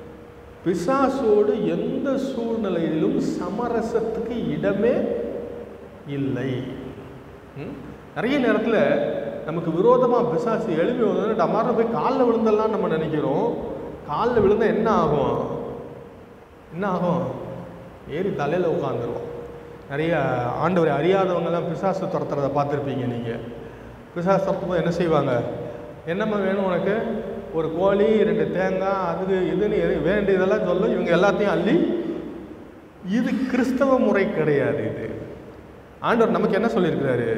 பிசாசோடு எந்த சூழ்நிலையிலும் சமரசத்துக்கு இடமே இல்லை ம்? நிறைய நேரத்தில் நமக்கு விரோதமாக பிசாசு எழுப்பி வந்து டமாரம் போய் காலில் விழுந்தெல்லாம் நம்ம நினைக்கிறோம் காலில் விழுந்தால் என்ன ஆகும் என்ன ஆகும் ஏறி தலையில் உட்காந்துருவோம் நிறைய ஆண்டவரை அறியாதவங்கெல்லாம் பிசாசு துரத்துறதை பார்த்துருப்பீங்க நீங்கள் பிசாசு துரத்தும்போது என்ன செய்வாங்க என்னம்மா வேணும் உனக்கு ஒரு கோழி ரெண்டு தேங்காய் அதுக்கு இதுன்னு எது வேண்டியதெல்லாம் சொல்லும் இவங்க எல்லாத்தையும் அள்ளி இது கிறிஸ்தவ முறை கிடையாது இது ஆண்டவர் நமக்கு என்ன சொல்லியிருக்கிறாரு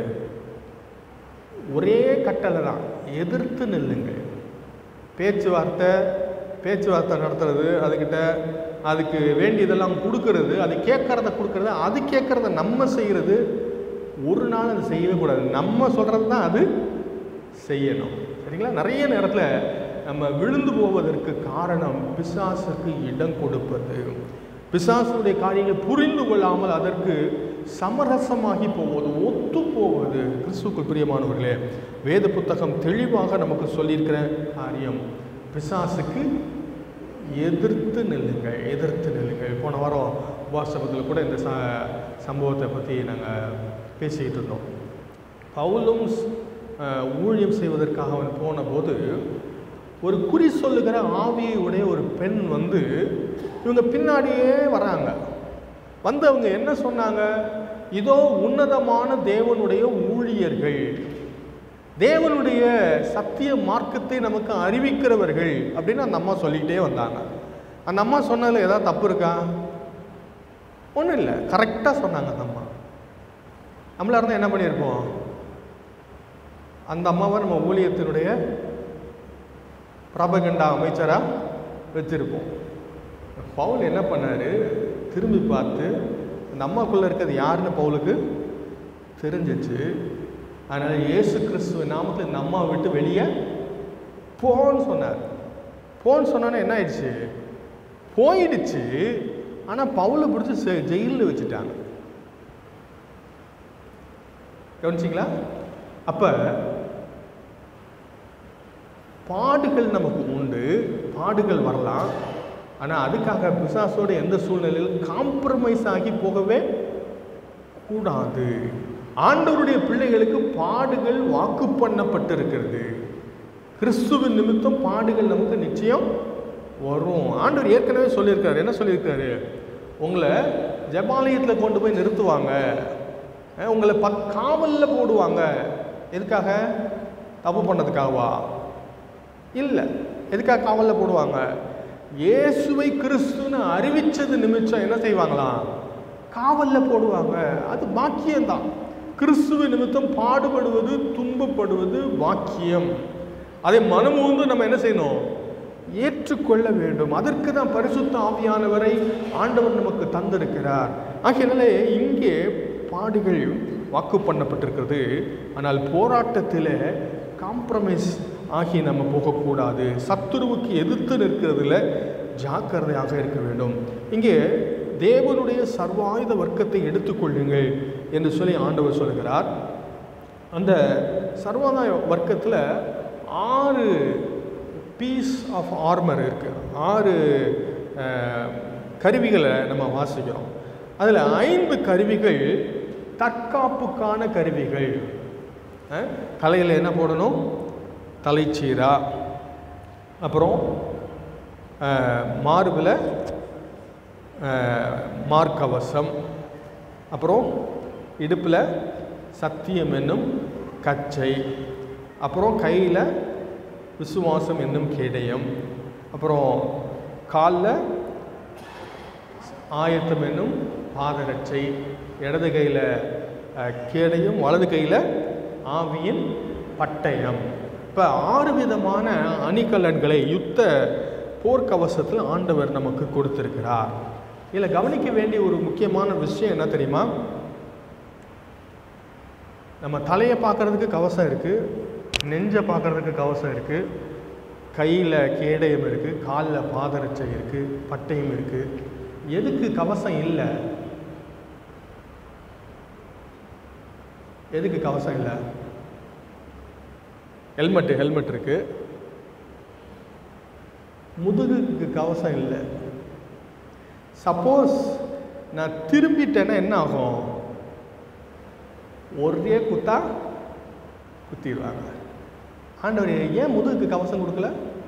ஒரே கட்டளை தான் எதிர்த்து நில்லுங்க பேச்சுவார்த்தை பேச்சுவார்த்தை நடத்துறது அதுக்கிட்ட அதுக்கு வேண்டியதெல்லாம் கொடுக்கறது அது கேட்கறத கொடுக்கறது அது கேட்கறத நம்ம செய்கிறது ஒரு நாள் அது செய்யவே கூடாது நம்ம சொல்கிறது தான் அது செய்யணும் சரிங்களா நிறைய நேரத்தில் நம்ம விழுந்து போவதற்கு காரணம் பிசாசுக்கு இடம் கொடுப்பது பிசாசுடைய காரியங்களை புரிந்து கொள்ளாமல் அதற்கு சமரசமாகி போவது ஒத்து போவது கிறிஸ்துக்கு பிரியமானவர்களே வேத புத்தகம் தெளிவாக நமக்கு சொல்லியிருக்கிற காரியம் பிசாசுக்கு எதிர்த்து நில்லுங்கள் எதிர்த்து நில்லுங்கள் போன வாரம் வாட்ஸ்அப்பில் கூட இந்த ச சம்பவத்தை பற்றி நாங்கள் பேசிக்கிட்டு இருந்தோம் பவுலும் அஹ், ஊழியம் செய்வதற்காக அவன் போனபோது ஒரு குறி சொல்லுகிற ஆவியை உடைய ஒரு பெண் வந்து இவங்க பின்னாடியே வராங்க வந்து அவங்க என்ன சொன்னாங்க இதோ உன்னதமான தேவனுடைய ஊழியர்கள் தேவனுடைய சத்திய மார்க்கத்தை நமக்கு அறிவிக்கிறவர்கள் அப்படின்னு அந்த அம்மா சொல்லிக்கிட்டே வந்தாங்க அந்த அம்மா சொன்னதில் ஏதாவது தப்பு இருக்கா ஒன்றும் இல்லை கரெக்டாக சொன்னாங்க அந்த அம்மா நம்மளா இருந்தால் என்ன பண்ணியிருப்போம் அந்த அம்மாவை நம்ம ஊழியத்தினுடைய பிரபகண்டா அமைச்சராக வச்சிருப்போம் பவுல் என்ன பண்ணாரு திரும்பி பார்த்து அந்த அம்மாக்குள்ளே இருக்கிறது யாருன்னு பவுலுக்கு தெரிஞ்சிச்சு அதனால் இயேசு கிறிஸ்துவ நாமத்தில் இந்த அம்மாவை விட்டு வெளியே போன்னு சொன்னார் போன்னு சொன்னோன்னே என்ன ஆயிடுச்சு போயிடுச்சு ஆனால் பவுலை பிடிச்சி செ- ஜெயிலில் வச்சுட்டாங்க கவனிச்சிங்களா அப்போ பாடுகள் நமக்கு உண்டு பாடுகள் வரலாம் ஆனால் அதுக்காக பிசாசோட எந்த சூழ்நிலையிலும் காம்ப்ரமைஸ் ஆகி போகவே கூடாது ஆண்டவருடைய பிள்ளைகளுக்கு பாடுகள் வாக்கு பண்ணப்பட்டிருக்கிறது கிறிஸ்துவின் நிமித்தம் பாடுகள் நமக்கு நிச்சயம் வரும் ஆண்டவர் ஏற்கனவே சொல்லியிருக்காரு என்ன சொல்லியிருக்காரு உங்களை ஜபாலயத்தில் கொண்டு போய் நிறுத்துவாங்க அஹ் உங்களை பத் காவலில் போடுவாங்க எதுக்காக தப்பு பண்ணதுக்காகவா இல்லை எதுக்காக காவலில் போடுவாங்க இயேசுவை கிறிஸ்துன்னு அறிவிச்சது நிமித்தம் என்ன செய்வாங்களாம் காவலில் போடுவாங்க அது பாக்கியம்தான் கிறிஸ்துவ நிமித்தம் பாடுபடுவது துன்பப்படுவது பாக்கியம் அதை மனமுந்து நம்ம என்ன செய்யணும் ஏற்றுக்கொள்ள வேண்டும் அதற்கு தான் பரிசுத்த ஆவியானவரை ஆண்டவர் நமக்கு தந்திருக்கிறார் ஆகையினாலே இங்கே பாடுகள் வாக்கு பண்ணப்பட்டிருக்கிறது ஆனால் போராட்டத்தில் காம்ப்ரமைஸ் ஆகி நம்ம போகக்கூடாது சத்துருவுக்கு எதிர்த்து நிற்கிறதுல ஜாக்கிரதையாக இருக்க வேண்டும் இங்கே தேவனுடைய சர்வாயுத வர்க்கத்தை எடுத்துக்கொள்ளுங்கள் என்று சொல்லி ஆண்டவர் சொல்கிறார் அந்த சர்வாதாய வர்க்கத்தில் ஆறு பீஸ் ஆஃப் ஆர்மர் இருக்குது ஆறு அஹ், கருவிகளை நம்ம வாசிக்கிறோம் அதில் ஐந்து கருவிகள் தற்காப்புக்கான கருவிகள் தலையில் என்ன போடணும் தலைச்சீரா அப்புறம் மார்பில் மார்க்கவசம் அப்புறம் இடுப்பில் சத்தியம் என்னும் கச்சை அப்புறம் கையில் விசுவாசம் என்னும் கேடயம் அப்புறம் காலில் ஆயத்தம் என்னும் பாதரட்சை இடது கையில் கேடயம் வலது கையில் ஆவியின் பட்டயம் இப்போ ஆறு விதமான அணிகலன்களை யுத்த போர்க்கவசத்தில் ஆண்டவர் நமக்கு கொடுத்திருக்கிறார் இதில் கவனிக்க வேண்டிய ஒரு முக்கியமான விஷயம் என்ன தெரியுமா நம்ம தலையை பார்க்கறதுக்கு கவசம் இருக்குது நெஞ்சை பார்க்கறதுக்கு கவசம் இருக்குது கையில் கேடயம் இருக்குது காலில் பாதரட்சை இருக்குது பட்டயம் இருக்குது எதுக்கு கவசம் இல்லை எதுக்கு கவசம் இல்லை ஹெல்மெட்டு ஹெல்மெட் இருக்கு முதுகுக்கு கவசம் இல்லை சப்போஸ் நான் திரும்பிட்டேன்னா என்ன ஆகும் ஒரே குத்தா குத்திடுவாங்க ஆண்டவர் ஏன் முதுகுக்கு கவசம் கொடுக்கல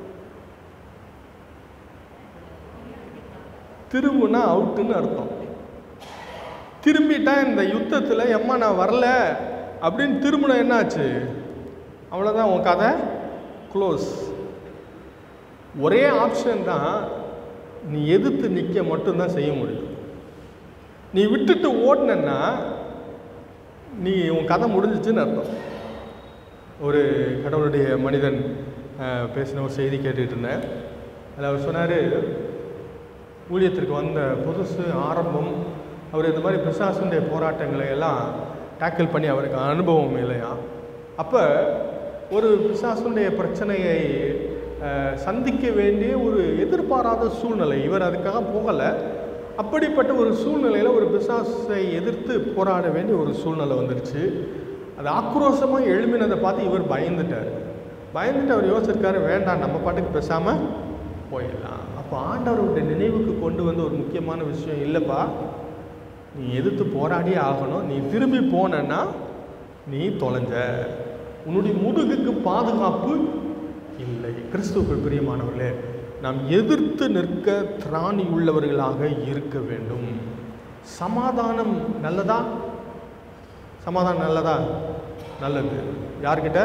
திரும்புனா அவுட்டுன்னு அர்த்தம் திரும்பிட்டா இந்த யுத்தத்தில் எம்மா நான் வரல அப்படின்னு திரும்பின என்னாச்சு அவ்வளோதான் உன் கதை க்ளோஸ் ஒரே ஆப்ஷன் தான் நீ எதிர்த்து நிற்க மட்டும்தான் செய்ய முடியும் நீ விட்டுட்டு ஓடினன்னா நீ உன் கதை முடிஞ்சிச்சுன்னு அர்த்தம் ஒரு கடவுளுடைய மனிதன் அஹ், பேசின ஒரு செய்தி கேட்டுட்டு இருந்தேன் அதில் அவர் சொன்னார் ஊழியத்திற்கு வந்த புதுசு ஆரம்பம் அவர் இந்த மாதிரி பிசாசுடைய போராட்டங்களை எல்லாம் டேக்கிள் பண்ணி அவருக்கு அனுபவம் இல்லையா அப்போ ஒரு பிசாசுடைய பிரச்சனையை அஹ், சந்திக்க வேண்டிய ஒரு எதிர்பாராத சூழ்நிலை இவர் அதுக்காக போகலை அப்படிப்பட்ட ஒரு சூழ்நிலையில் ஒரு பிசாசை எதிர்த்து போராட வேண்டிய ஒரு சூழ்நிலை வந்துருச்சு அது ஆக்ரோஷமாக எழும்பினதை பார்த்து இவர் பயந்துட்டார் பயந்துட்டு அவர் யோசிச்சிருக்காரு வேண்டாம் நம்ம பாட்டுக்கு பேசாமல் போயிடலாம் அப்போ ஆண்டவருடைய நினைவுக்கு கொண்டு வந்து ஒரு முக்கியமான விஷயம் இல்லைப்பா நீ எதிர்த்து போராடியே ஆகணும் நீ திரும்பி போனன்னா நீ தொலைஞ்ச உன்னுடைய முதுகுக்கு பாதுகாப்பு இல்லை கிறிஸ்துவுக்குள் பிரியமானவர்களே நாம் எதிர்த்து நிற்க திராணி உள்ளவர்களாக இருக்க வேண்டும் சமாதானம் நல்லதா சமாதானம் நல்லதா நல்லது யார்கிட்ட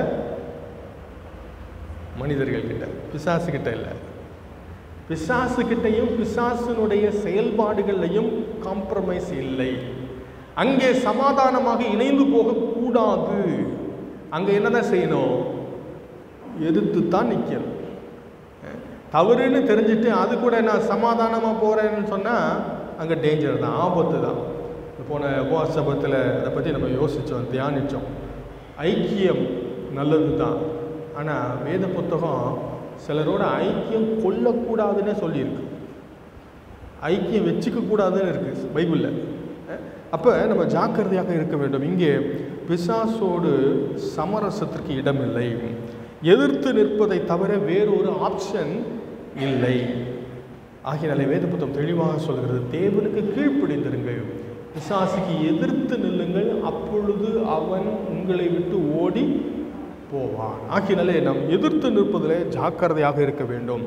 மனிதர்கள் கிட்ட பிசாசு கிட்ட இல்லை பிசாசு கிட்டையும் பிசாசினுடைய செயல்பாடுகள்லையும் காம்ப்ரமைஸ் இல்லை அங்கே சமாதானமாக இணைந்து போகக்கூடாது அங்கே என்னதான் செய்யணும் எதிர்த்து தான் நிற்கணும் தவறுன்னு தெரிஞ்சுட்டு அது கூட நான் சமாதானமாக போகிறேன்னு சொன்னால் அங்கே டேஞ்சர் தான் ஆபத்து தான் போன உபவாசபத்தில் அதை பற்றி நம்ம யோசித்தோம் தியானித்தோம் ஐக்கியம் நல்லது தான் ஆனால் வேத புத்தகம் சிலரோட ஐக்கியம் கொல்லக்கூடாதுன்னே சொல்லியிருக்கு ஐக்கியம் வச்சுக்க கூடாதுன்னு இருக்குது பைபிளில் அப்போ நம்ம ஜாக்கிரதையாக இருக்க வேண்டும் இங்கே பிசாசோடு சமரசத்திற்கு இடமில்லை எதிர்த்து நிற்பதை தவிர வேறொரு ஆப்ஷன் இல்லை ஆகியனாலே வேத புத்தகம் தெளிவாக சொல்கிறது தேவனுக்கு கீழ்ப்படிந்திருங்கள் பிசாசுக்கு எதிர்த்து நில்லுங்கள் அப்பொழுது அவன் உங்களை விட்டு ஓடி போவான் ஆகினாலே நாம் எதிர்த்து நிற்பதில் ஜாக்கிரதையாக இருக்க வேண்டும்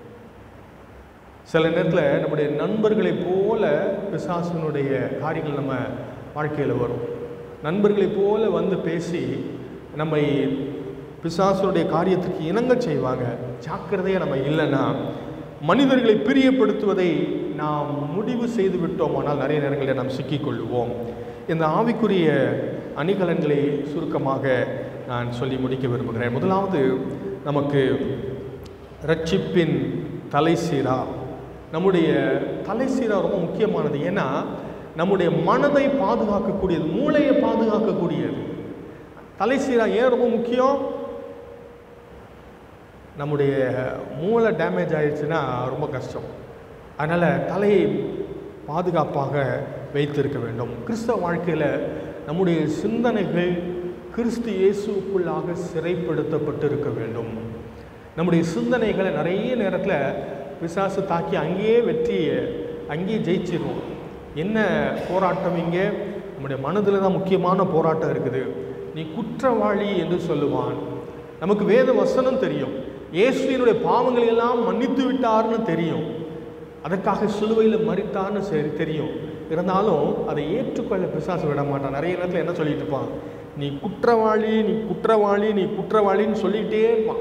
சில நேரத்தில் நம்முடைய நண்பர்களைப் போல பிசாசனுடைய காரியங்கள் நம்ம வாழ்க்கையில் வரும் நண்பர்களைப் போல வந்து பேசி நம்மை பிசாசனுடைய காரியத்துக்கு இணங்க செய்வாங்க ஜாக்கிரதையாக நம்ம இல்லைன்னா மனிதர்களை பிரியப்படுத்துவதை நாம் முடிவு செய்து விட்டோமானால் நிறைய நேரங்களில் நாம் சிக்கிக்கொள்ளுவோம் இந்த ஆவிக்குரிய அணிகலன்களை சுருக்கமாக நான் சொல்லி முடிக்க விரும்புகிறேன் முதலாவது நமக்கு ரட்சிப்பின் தலைசீரா நம்முடைய தலைசீரா ரொம்ப முக்கியமானது ஏன்னா நம்முடைய மனதை பாதுகாக்கக்கூடியது மூளையை பாதுகாக்கக்கூடியது தலைசீரா ஏன் ரொம்ப முக்கியம் நம்முடைய மூளை டேமேஜ் ஆயிடுச்சுன்னா ரொம்ப கஷ்டம் அதனால் தலையை பாதுகாப்பாக வைத்திருக்க வேண்டும் கிறிஸ்தவ வாழ்க்கையில் நம்முடைய சிந்தனைகள் கிறிஸ்து இயேசுக்குள்ளாக சிறைப்படுத்தப்பட்டு இருக்க வேண்டும் நம்முடைய சிந்தனைகளை நிறைய நேரத்தில் விசாசு தாக்கி அங்கேயே வெற்றியை அங்கேயே ஜெயிச்சிடும் என்ன போராட்டம் இங்கே நம்முடைய மனதில் தான் முக்கியமான போராட்டம் இருக்குது நீ குற்றவாளி என்று சொல்லுவான் நமக்கு வேத வசனம் தெரியும் இயேசுவினுடைய பாவங்களை எல்லாம் மன்னித்து விட்டார்னு தெரியும் அதற்காக சிலுவையில் மறித்தார்னு சரி தெரியும் இருந்தாலும் அதை ஏற்றுக்கொள்ள பிசாசு விட மாட்டான் நிறைய நேரத்தில் என்ன சொல்லிட்டு இருப்பான் நீ குற்றவாளி நீ குற்றவாளி நீ குற்றவாளின்னு சொல்லிகிட்டே இருப்பான்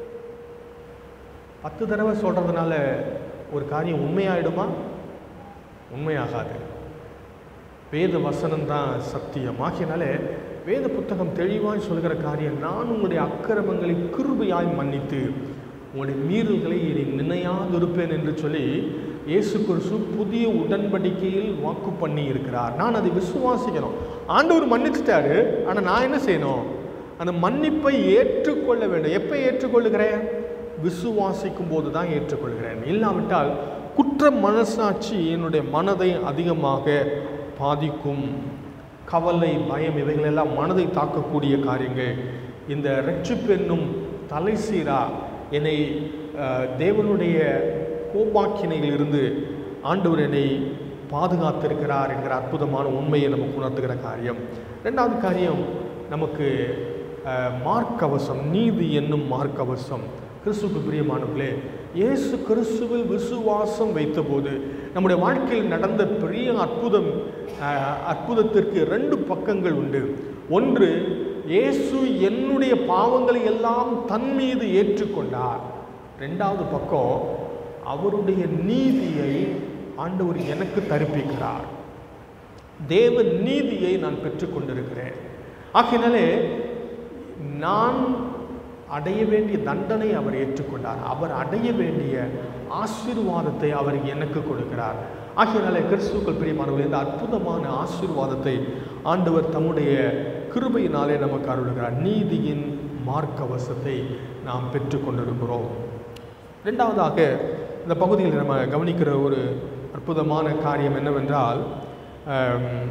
பத்து தடவை சொல்கிறதுனால ஒரு காரியம் உண்மையாயிடுமா உண்மையாகாது வேத வசனம் தான் சத்தியம் ஆகியனால வேத புத்தகம் தெளிவாய் சொல்கிற காரியம் நான் உங்களுடைய அக்கிரமங்களை கிருபையாய் மன்னித்து உங்களுடைய மீறல்களை இனி நினையாதிருப்பேன் என்று சொல்லி இயேசு கிறிஸ்து புதிய உடன்படிக்கையில் வாக்கு பண்ணி இருக்கிறார் நான் அதை விசுவாசிக்கணும் ஆண்டவர் மன்னிச்சிட்டாரு ஆனால் நான் என்ன செய்யணும் அந்த மன்னிப்பை ஏற்றுக்கொள்ள வேண்டும் எப்போ ஏற்றுக்கொள்ளுகிறேன் விசுவாசிக்கும் போது தான் ஏற்றுக்கொள்கிறேன் இல்லாவிட்டால் குற்ற மனசாட்சி என்னுடைய மனதை அதிகமாக பாதிக்கும் கவலை பயம் இவைகளெல்லாம் மனதை தாக்கக்கூடிய காரியங்கள் இந்த ரட்சிப்பு என்னும் தலைசீரா என்னை அஹ், தேவனுடைய கோபாக்கினையிலிருந்து ஆண்டவர் என்னை பாதுகாத்திருக்கிறார் என்கிற அற்புதமான உண்மையை நமக்கு உணர்த்துகிற காரியம் ரெண்டாவது காரியம் நமக்கு அஹ், மார்க்கவசம் நீதி என்னும் மார்க்கவசம் கிறிஸ்துக்கு பிரியமானவர்களே இயேசு கிறிஸ்துவில் விசுவாசம் வைத்தபோது நம்முடைய வாழ்க்கையில் நடந்த பெரிய அற்புதம் அஹ், அற்புதத்திற்கு ரெண்டு பக்கங்கள் உண்டு ஒன்று இயேசு என்னுடைய பாவங்களை எல்லாம் தன் மீது ஏற்றுக்கொண்டார் ரெண்டாவது பக்கம் அவருடைய நீதியை ஆண்டவர் எனக்கு தரிப்பிக்கிறார் தேவ நீதியை நான் பெற்றுக்கொண்டிருக்கிறேன் ஆகையினாலே நான் அடைய வேண்டிய தண்டனை அவர் ஏற்றுக்கொண்டார் அவர் அடைய வேண்டிய ஆசீர்வாதத்தை அவர் எனக்கு கொடுக்கிறார் ஆகையினாலே கிறிஸ்துக்கள் பிரியமானவர்கள் இந்த அற்புதமான ஆசீர்வாதத்தை ஆண்டவர் தம்முடைய கிருபையினாலே நமக்கு அருளுகிறார் நீதியின் மார்க்கவசத்தை நாம் பெற்றுக்கொண்டிருக்கிறோம் ரெண்டாவதாக இந்த பகுதியில் நம்ம கவனிக்கிற ஒரு அற்புதமான காரியம் என்னவென்றால் ஆம்,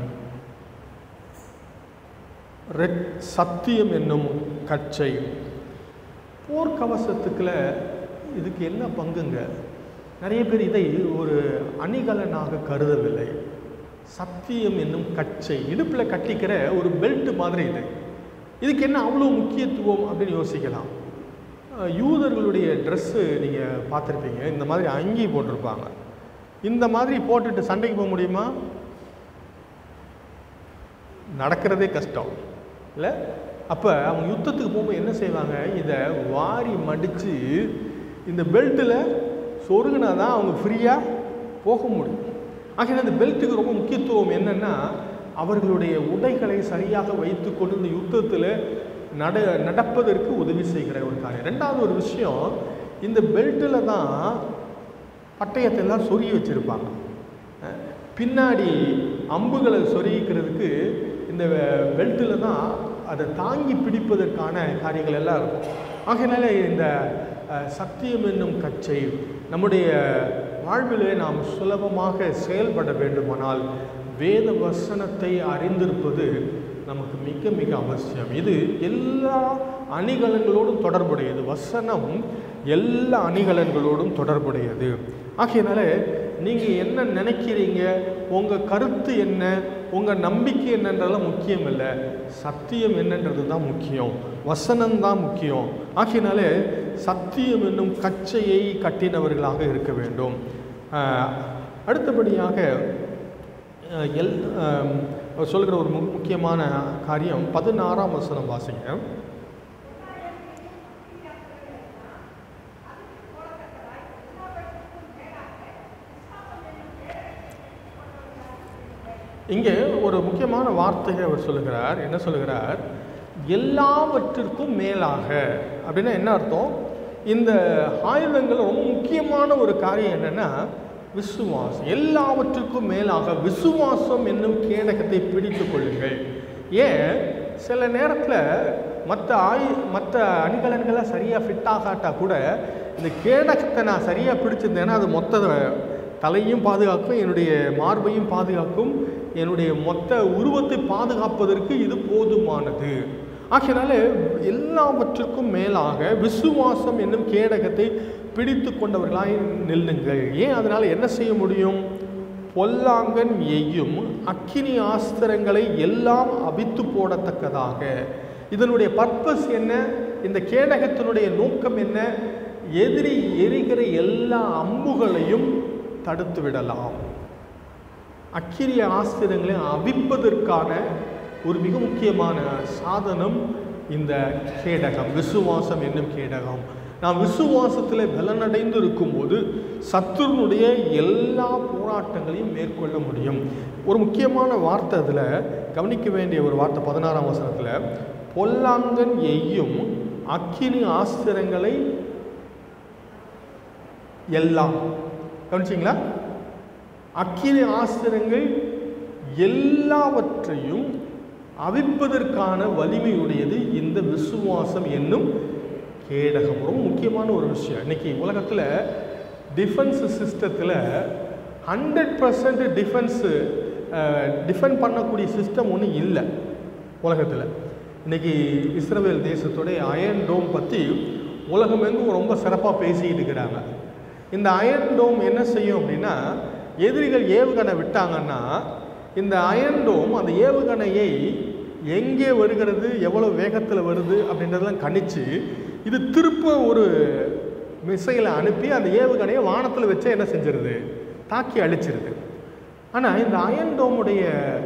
ரெட் சத்தியம் என்னும் கச்சை போர்க்கவசத்துக்குள்ள இதுக்கு என்ன பங்குங்க நிறைய பேர் இதை ஒரு அணிகலனாக கருதவில்லை சத்தியம் என்னும் கச்சை இடுப்பில் கட்டிக்கிற ஒரு பெல்ட் மாதிரி இது இதுக்கு என்ன அவ்வளோ முக்கியத்துவம் அப்படின்னு யோசிக்கலாம் அஹ் யூதர்களுடைய ட்ரெஸ்ஸு நீங்கள் பார்த்துருப்பீங்க இந்த மாதிரி அங்கி போட்டிருப்பாங்க இந்த மாதிரி போட்டுட்டு சண்டைக்கு போக முடியுமா நடக்கிறதே கஷ்டம் இல்லை அப்போ அவங்க யுத்தத்துக்கு போகும்போது என்ன செய்வாங்க இதை வாரி மடித்து இந்த பெல்ட்டில் சொருகினா தான் அவங்க ஃப்ரீயாக போக முடியும் ஆகையினால் இந்த பெல்ட்டுக்கு ரொம்ப முக்கியத்துவம் என்னென்னா அவர்களுடைய உடைகளை சரியாக வைத்துக்கொண்டு இந்த யுத்தத்தில் நட நடப்பதற்கு உதவி செய்கிற ஒரு காரியம் ரெண்டாவது ஒரு விஷயம் இந்த பெல்ட்டில் தான் பட்டயத்தை எல்லாம் சொருகி வச்சுருப்பாங்க அஹ் பின்னாடி அம்புகளை சொருகிக்கிறதுக்கு இந்த பெல்ட்டில் தான் அதை தாங்கி பிடிப்பதற்கான காரியங்கள் எல்லாம் இருக்கும் ஆகையினால இந்த அஹ், சத்தியம் என்னும் கச்சை நம்முடைய வாழ்விலே நாம் சுலபமாக செயல்பட வேண்டுமானால் வேத வசனத்தை அறிந்திருப்பது நமக்கு மிக மிக அவசியம் இது எல்லா அணிகலன்களோடும் தொடர்புடையது வசனம் எல்லா அணிகலன்களோடும் தொடர்புடையது ஆகையினால நீங்கள் என்ன நினைக்கிறீங்க உங்கள் கருத்து என்ன உங்கள் நம்பிக்கை என்னன்றதெல்லாம் முக்கியம் இல்லை சத்தியம் என்னன்றது தான் முக்கியம் வசனம் தான் முக்கியம் ஆகையினாலே சத்தியம் என்னும் கச்சையை கட்டினவர்களாக இருக்க வேண்டும் ஆஹ், அடுத்தபடியாக அஹ், எல் ஆம், அவர் சொல்கிற ஒரு மு- முக்கியமான காரியம் பதினாறாம் வசனம் வாசிங்க இங்கே ஒரு முக்கியமான வார்த்தையை அவர் சொல்லுகிறார் என்ன சொல்லுகிறார் எல்லாவற்றிற்கும் மேலாக அப்படின்னா என்ன அர்த்தம் இந்த ஆயுதங்கள் ரொம்ப முக்கியமான ஒரு காரியம் என்னன்னா விசுவாசம் எல்லாவற்றுக்கும் மேலாக விசுவாசம் என்னும் கேடகத்தை பிடித்து கொள்ளுங்கள் ஏன் சில நேரத்தில் மற்ற ஆயு மற்ற அணிகலன்களை சரியாக ஃபிட் ஆகாட்டா கூட இந்த கேடகத்தை நான் சரியாக பிடிச்சிருந்தேன்னா அது மொத்த தலையும் பாதுகாக்கும் என்னுடைய மார்பையும் பாதுகாக்கும் என்னுடைய மொத்த உருவத்தை பாதுகாப்பதற்கு இது போதுமானது ஆகையினால எல்லாவற்றுக்கும் மேலாக விசுவாசம் என்னும் கேடகத்தை பிடித்து கொண்டவர்களாய் நில்லுங்கள் ஏன் அதனால் என்ன செய்ய முடியும் பொல்லாங்கன் எய்யும் அக்கினி ஆஸ்திரங்களை எல்லாம் அவித்து போடத்தக்கதாக இதனுடைய பர்பஸ் என்ன இந்த கேடகத்தினுடைய நோக்கம் என்ன எதிரி எரிகிற எல்லா அம்புகளையும் தடுத்து விடலாம் அக்கிரிய ஆஸ்திரங்களை அவிப்பதற்கான ஒரு மிக முக்கியமான சாதனம் இந்த கேடகம் விசுவாசம் என்னும் கேடகம் நாம் விசுவாசத்தில் பலனடைந்து இருக்கும்போது சத்துருனுடைய எல்லா போராட்டங்களையும் மேற்கொள்ள முடியும் ஒரு முக்கியமான வார்த்தை அதில் கவனிக்க வேண்டிய ஒரு வார்த்தை பதினாறாம் வசனத்தில் பொல்லாங்கன் எய்யும் அக்கினி ஆஸ்திரங்களை எல்லாம் கவனிச்சிங்களா அக்கினி ஆஸ்திரங்கள் எல்லாவற்றையும் அவிப்பதற்கான வலிமையுடையது இந்த விசுவாசம் என்னும் கேடகம் ரொம்ப முக்கியமான ஒரு விஷயம் இன்னைக்கு உலகத்தில் டிஃபென்ஸ் சிஸ்டத்தில் ஹண்ட்ரட் பர்சன்ட் டிஃபென்ஸு டிஃபெண்ட் பண்ணக்கூடிய சிஸ்டம் ஒன்றும் இல்லை உலகத்தில் இன்னைக்கு இஸ்ரேல் தேசத்துடைய அயன் டோம் பற்றி உலகமெங்கும் ரொம்ப சிறப்பாக பேசிக்கிட்டு இருக்கிறாங்க இந்த அயன் டோம் என்ன செய்யும் அப்படின்னா எதிரிகள் ஏவுகணை விட்டாங்கன்னா இந்த அயன் டோம் அந்த ஏவுகணையை எங்கே வருகிறது எவ்வளோ வேகத்தில் வருது அப்படின்றதெல்லாம் கணிச்சு இது திருப்ப ஒரு மிசைலை அனுப்பி அந்த ஏவுகணையை வானத்தில் வச்சு என்ன செஞ்சிருது தாக்கி அழிச்சிருது ஆனால் இந்த அயன் டோமுடைய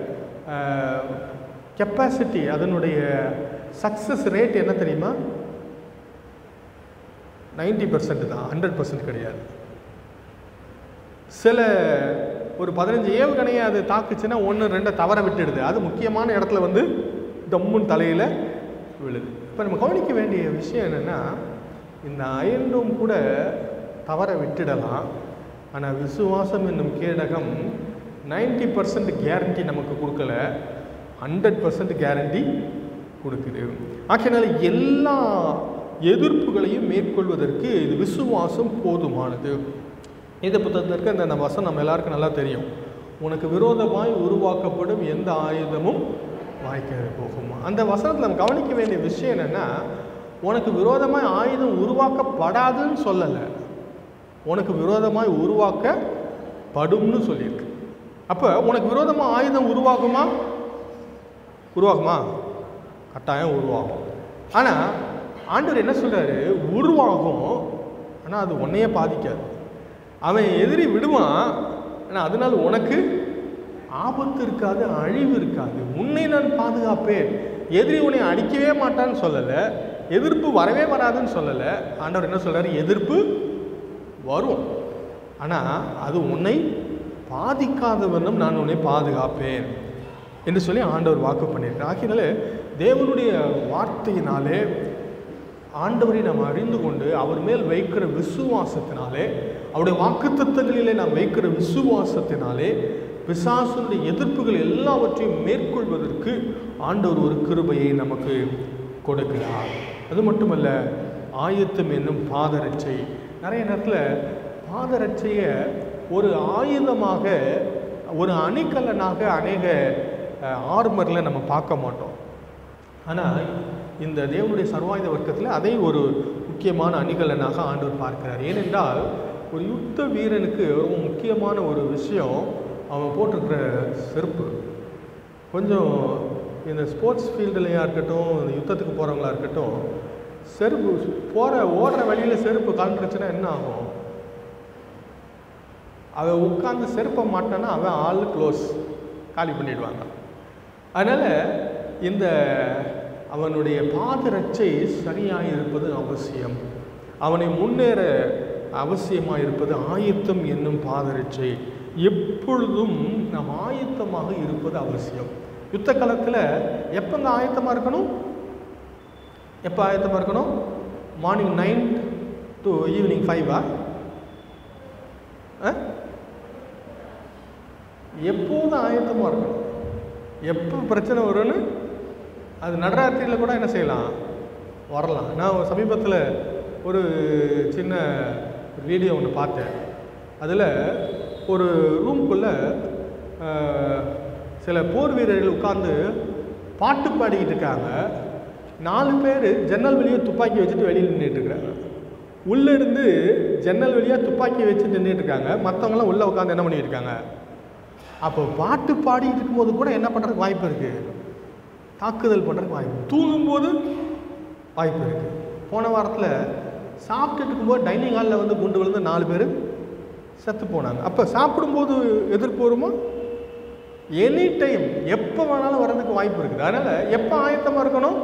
கெப்பாசிட்டி அதனுடைய சக்ஸஸ் ரேட் என்ன தெரியுமா நைன்டி பர்சன்ட் தான் ஹண்ட்ரட் பர்சன்ட் கிடையாது சில ஒரு பதினஞ்சு ஏவுகணையை அது தாக்குச்சுன்னா ஒன்று ரெண்டை தவற விட்டுடுது அது முக்கியமான இடத்துல வந்து டம்முன்னு தலையில் விழுது இப்போ நம்ம கவனிக்க வேண்டிய விஷயம் என்னென்னா இந்த அயன்டோம் கூட தவற விட்டுடலாம் ஆனால் விசுவாசம் என்னும் கேடகம் நைன்டி பர்சன்ட் கேரண்டி நமக்கு கொடுக்கல ஹண்ட்ரட் பர்சன்ட் கேரண்டி கொடுக்குது ஆகையினால எல்லா எதிர்ப்புகளையும் மேற்கொள்வதற்கு இது விசுவாசம் போதுமானது இந்த புத்தகத்தில் இருக்க இந்த அந்த வசனம் நம்ம எல்லாருக்கும் நல்லா தெரியும் உனக்கு விரோதமாய் உருவாக்கப்படும் எந்த ஆயுதமும் வாய்க்காது போகுமா அந்த வசனத்தில் நம்ம கவனிக்க வேண்டிய விஷயம் என்னென்னா உனக்கு விரோதமாய் ஆயுதம் உருவாக்கப்படாதுன்னு சொல்லலை உனக்கு விரோதமாய் உருவாக்கப்படும்னு சொல்லியிருக்கு அப்போ உனக்கு விரோதமாக ஆயுதம் உருவாகுமா உருவாகுமா கட்டாயம் உருவாகும் ஆனால் ஆண்டவர் என்ன சொல்கிறாரு உருவாகும் ஆனால் அது உன்னையே பாதிக்காது அவன் எதிரி விடுவான் ஆனால் அதனால உனக்கு ஆபத்து இருக்காது அழிவு இருக்காது உன்னை நான் பாதுகாப்பேன் எதிரி உன்னை அடிக்கவே மாட்டான்னு சொல்லலை எதிர்ப்பு வரவே வராதுன்னு சொல்லலை ஆண்டவர் என்ன சொல்றாரு எதிர்ப்பு வரும் ஆனால் அது உன்னை பாதிக்காதவனும் நான் உன்னை பாதுகாப்பேன் என்று சொல்லி ஆண்டவர் வாக்கு பண்ணியிருக்கார் ஆகையினால தேவனுடைய வார்த்தையினாலே ஆண்டவரை நாம் அறிந்து கொண்டு அவர் மேல் வைக்கிற விசுவாசத்தினாலே அவருடைய வாக்குத்தத்தங்களிலே நாம் வைக்கிற விசுவாசத்தினாலே பிசாசுடைய எதிர்ப்புகள் எல்லாவற்றையும் மேற்கொள்வதற்கு ஆண்டவர் ஒரு கிருபையை நமக்கு கொடுக்கிறார் அது மட்டுமல்ல ஆயத்தம் என்னும் பாதரட்சை நிறைய நேரத்தில் பாதரட்சையை ஒரு ஆயுதமாக ஒரு அணிகலனாக அநேக ஆர்மரில் நம்ம பார்க்க மாட்டோம் ஆனால் இந்த தேவனுடைய சர்வாயுத வர்க்கத்தில் அதை ஒரு முக்கியமான அணிகலனாக ஆண்டவர் பார்க்கிறார் ஏனென்றால் ஒரு யுத்த வீரனுக்கு ரொம்ப முக்கியமான ஒரு விஷயம் அவன் போட்டிருக்கிற செருப்பு கொஞ்சம் இந்த ஸ்போர்ட்ஸ் ஃபீல்டுலையாக இருக்கட்டும் இந்த யுத்தத்துக்கு போகிறவங்களா இருக்கட்டும் செருப்பு போகிற ஓடுற வழியில் செருப்பு கலந்துருச்சுன்னா என்ன ஆகும் அவன் உட்காந்து செருப்பை மாட்டான்னா அவன் ஆள் க்ளோஸ் காலி பண்ணிடுவாங்க அதனால் இந்த அவனுடைய பாதரட்சை சரியாக இருப்பது அவசியம் அவனை முன்னேற அவசியமாக இருப்பது ஆயத்தம் என்னும் பாதரட்சை எப்பொழுதும் நாம் ஆயத்தமாக இருப்பது அவசியம் யுத்த காலத்தில் எப்போங்க ஆயத்தமாக இருக்கணும் எப்போ ஆயத்தமாக இருக்கணும் மார்னிங் நைன் டு ஈவினிங் ஃபைவா எப்போதும் ஆயத்தமாக இருக்கணும் எப்போ பிரச்சனை வரும்னு அது நடராத்திரியில் கூட என்ன செய்யலாம் வரலாம் நான் சமீபத்தில் ஒரு சின்ன வீடியோ ஒன்று பார்த்தேன் அதில் ஒரு ரூம்குள்ளே சில போர் வீரர்கள் உட்கார்ந்து பாட்டு பாடிக்கிட்டு இருக்காங்க நாலு பேர் ஜன்னல் வழியாக துப்பாக்கி வச்சுட்டு வெளியில் நின்றுட்டு இருக்கிறாங்க உள்ளே இருந்து ஜன்னல் வழியாக துப்பாக்கி வச்சு நின்றுட்டு இருக்காங்க மற்றவங்களாம் உள்ளே உட்காந்து என்ன பண்ணிட்டு இருக்காங்க அப்போ பாட்டு பாடிட்டு இருக்கும்போது கூட என்ன பண்ணுறதுக்கு வாய்ப்பு இருக்குது தாக்குதல் பண்ணுறதுக்கு வாய்ப்பு தூங்கும்போது வாய்ப்பு இருக்குது போன வாரத்தில் சாப்பிட்டுட்டு இருக்கும்போது டைனிங் ஹாலில் வந்து குண்டு விழுந்து நாலு பேர் செத்து போனாங்க அப்போ சாப்பிடும்போது எதிர்ப்பு வருமா எனி டைம் எப்போ வேணாலும் வர்றதுக்கு வாய்ப்பு இருக்குது அதனால் எப்போ ஆயத்தமாக இருக்கணும்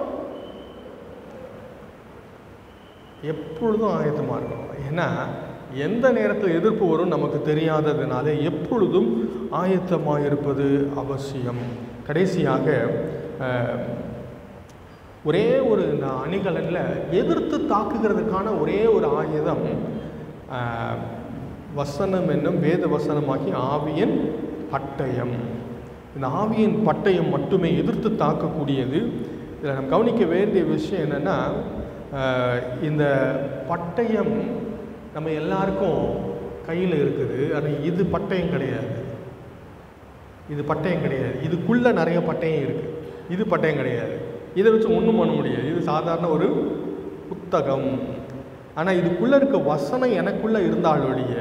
எப்பொழுதும் ஆயத்தமாக இருக்கணும் ஏன்னா எந்த நேரத்தில் எதிர்ப்பு வரும் நமக்கு தெரியாததுனால எப்பொழுதும் ஆயத்தமாக இருப்பது அவசியம் கடைசியாக அஹ், ஒரே ஒரு இந்த அணிகலனில் எதிர்த்து தாக்குகிறதுக்கான ஒரே ஒரு ஆயுதம் அஹ், வசனம் என்னும் வேத வசனமாகி ஆவியின் பட்டயம் இந்த ஆவியின் பட்டயம் மட்டுமே எதிர்த்து தாக்கக்கூடியது இதில் நம்ம கவனிக்க வேண்டிய விஷயம் என்னென்னா இந்த பட்டயம் நம்ம எல்லாருக்கும் கையில் இருக்குது ஆனால் இது பட்டயம் கிடையாது இது பட்டயம் கிடையாது இதுக்குள்ளே நிறைய பட்டயம் இருக்குது இது பட்டயம் கிடையாது இதை வச்சு ஒன்றும் பண்ண முடியாது இது சாதாரண ஒரு புத்தகம் ஆனால் இதுக்குள்ளே இருக்க வசனம் எனக்குள்ளே இருந்தாலொழிய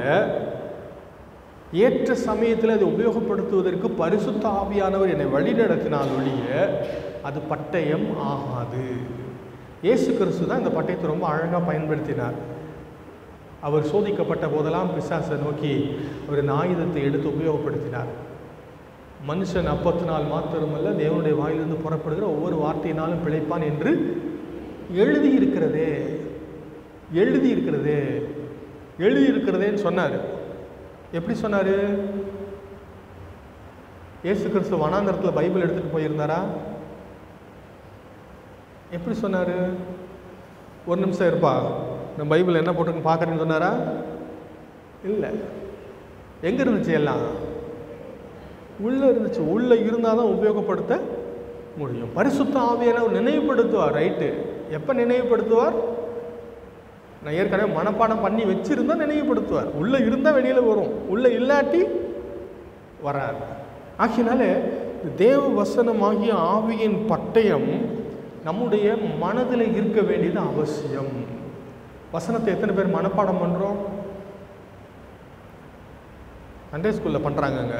ஏற்ற சமயத்தில் அதை உபயோகப்படுத்துவதற்கு பரிசுத்த ஆவியானவர் என்னை வழிநடத்தினால் ஒழிய அது பட்டயம் ஆகாது இயேசு கிறிஸ்து தான் இந்த பட்டயத்தை ரொம்ப அழகாக பயன்படுத்தினார் அவர் சோதிக்கப்பட்ட போதெல்லாம் பிசாசை நோக்கி அவர் இந்த ஆயுதத்தை எடுத்து உபயோகப்படுத்தினார் மனுஷன் அப்பத்தினால் மாத்திரமல்ல தேவனுடைய வாயிலிருந்து புறப்படுகிற ஒவ்வொரு வார்த்தையினாலும் பிழைப்பான் என்று எழுதியிருக்கிறதே எழுதியிருக்கிறதே எழுதியிருக்கிறதேன்னு சொன்னார் எப்படி சொன்னார் இயேசு கிறிஸ்து வனாந்தரத்தில் பைபிள் எடுத்துகிட்டு போயிருந்தாரா எப்படி சொன்னார் ஒரு நிமிஷம் இருப்பா நான் பைபிள் என்ன போட்டிருக்குன்னு பார்க்குறேன்னு சொன்னாரா இல்லை எங்கே இருந்துச்சு எல்லாம் உள்ளே இருந்துச்சு உள்ளே இருந்தால் தான் உபயோகப்படுத்த முடியும் பரிசுத்த ஆவியானவர் நினைவுபடுத்துவார் ரைட்டு எப்போ நினைவுபடுத்துவார் நான் ஏற்கனவே மனப்பாடம் பண்ணி வச்சிருந்தா நினைவுபடுத்துவார் உள்ளே இருந்தால் வெளியில் வரும் உள்ளே இல்லாட்டி வராது ஆகினால இந்த தேவ வசனமாகிய ஆவியின் பட்டயம் நம்முடைய மனதில் இருக்க வேண்டியது அவசியம் வசனத்தை எத்தனை பேர் மனப்பாடம் பண்ணுறோம் சண்டே ஸ்கூலில் பண்ணுறாங்கங்க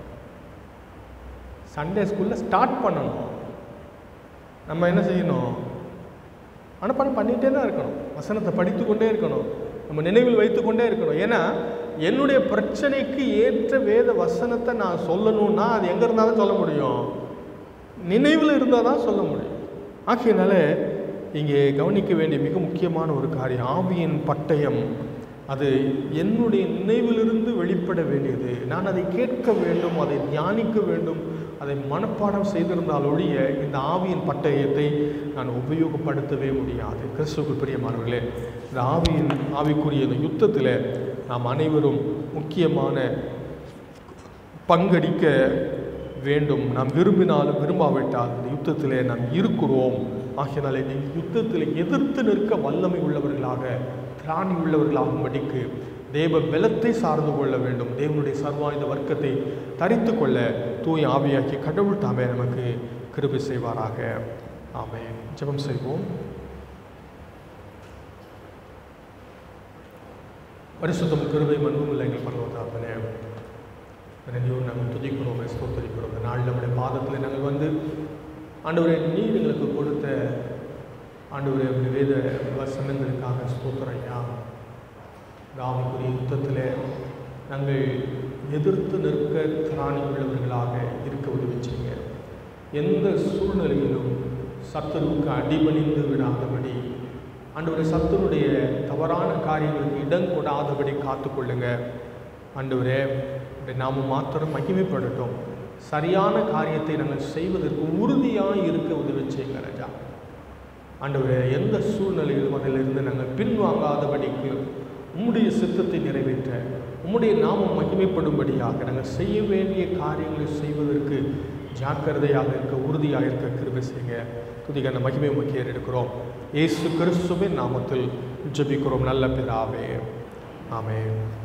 சண்டே ஸ்கூலில் ஸ்டார்ட் பண்ணணும் நம்ம என்ன செய்யணும் மனப்பாடம் பண்ணிகிட்டே தான் இருக்கணும் வசனத்தை படித்து கொண்டே இருக்கணும் நம்ம நினைவில் வைத்து கொண்டே இருக்கணும் ஏன்னா என்னுடைய பிரச்சனைக்கு ஏற்ற வேத வசனத்தை நான் சொல்லணும்னா அது எங்கே இருந்தால் தான் சொல்ல முடியும் நினைவில் இருந்தால் தான் சொல்ல முடியும் ஆகையினால இங்கே கவனிக்க வேண்டிய மிக முக்கியமான ஒரு காரியம் ஆவியின் பட்டயம் அது என்னுடைய நினைவிலிருந்து வெளிப்பட வேண்டியது நான் அதை கேட்க வேண்டும் அதை தியானிக்க வேண்டும் அதை மனப்பாடம் செய்திருந்தால் ஒழிய இந்த ஆவியின் பட்டயத்தை நான் உபயோகப்படுத்தவே முடியாது கிறிஸ்துவுக்கு பிரியமானவர்களே இந்த ஆவியின் ஆவிக்குரிய இந்த யுத்தத்தில் நாம் அனைவரும் முக்கியமான பங்கடிக்க வேண்டும் நாம் விரும்பினாலும் விரும்பாவிட்டால் இந்த யுத்தத்திலே நாம் இருக்கிறோம் ஆகையினாலே இந்த யுத்தத்தில் எதிர்த்து நிற்க வல்லமை உள்ளவர்களாக திராணி உள்ளவர்களாகும்படிக்கு தேவ பலத்தை சார்ந்து கொள்ள வேண்டும் தேவனுடைய சர்வாயுத வர்க்கத்தை தரித்து கொள்ள தூய் ஆவியாக்கி கடவுள் தாமே நமக்கு கிருபை செய்வாராக ஆமென் ஜெபம் செய்வோம் பரிசுத்தம் கிருபை மண்பும் இல்லை எங்கள் பரவதாபனே நன்றியோ நாங்கள் துதிக்கிறோம் ஸ்தோத்தரிக்கிறோம் இந்த நாள் நம்முடைய பாதத்தில் நாங்கள் வந்து ஆண்டவரே நீர் எங்களுக்கு கொடுத்த ஆண்டவரே அப்படி வேத வசனங்களுக்காக ஸ்தோத்திரம் ஐயா ராமக்குரிய யுத்தத்தில் நாங்கள் எதிர்த்து நிற்க திராணி உள்ளவர்களாக இருக்க உதவிச்சிங்க எந்த சூழ்நிலையிலும் சத்துருவுக்கு அடிபணிந்து விடாதபடி ஆண்டவரே சத்துருடைய தவறான காரியங்களுக்கு இடம் கொடாதபடி காத்துக்கொள்ளுங்க ஆண்டவரே உடைய நாம மாத்திரம் மகிமைப்படட்டும் சரியான காரியத்தை நாங்கள் செய்வதற்கு உறுதியாக இருக்க உதவி செய்யுங்க ராஜா ஆண்டவரே எந்த சூழ்நிலையிலும் அதிலிருந்து நாங்கள் பின்வாங்காதபடிக்கு உம்முடைய சித்தத்தை நிறைவேற்ற உம்முடைய நாமம் மகிமைப்படும்படியாக நாங்கள் செய்ய வேண்டிய காரியங்களை செய்வதற்கு ஜாக்கிரதையாக இருக்க உறுதியாக இருக்க கிருபை செய்யுங்க துதிகான மகிமை முக்கிய எடுக்கிறோம் இயேசு கிறிஸ்துவின் நாமத்தில் ஜெபிக்கிறோம் நல்ல பிதாவே ஆமென்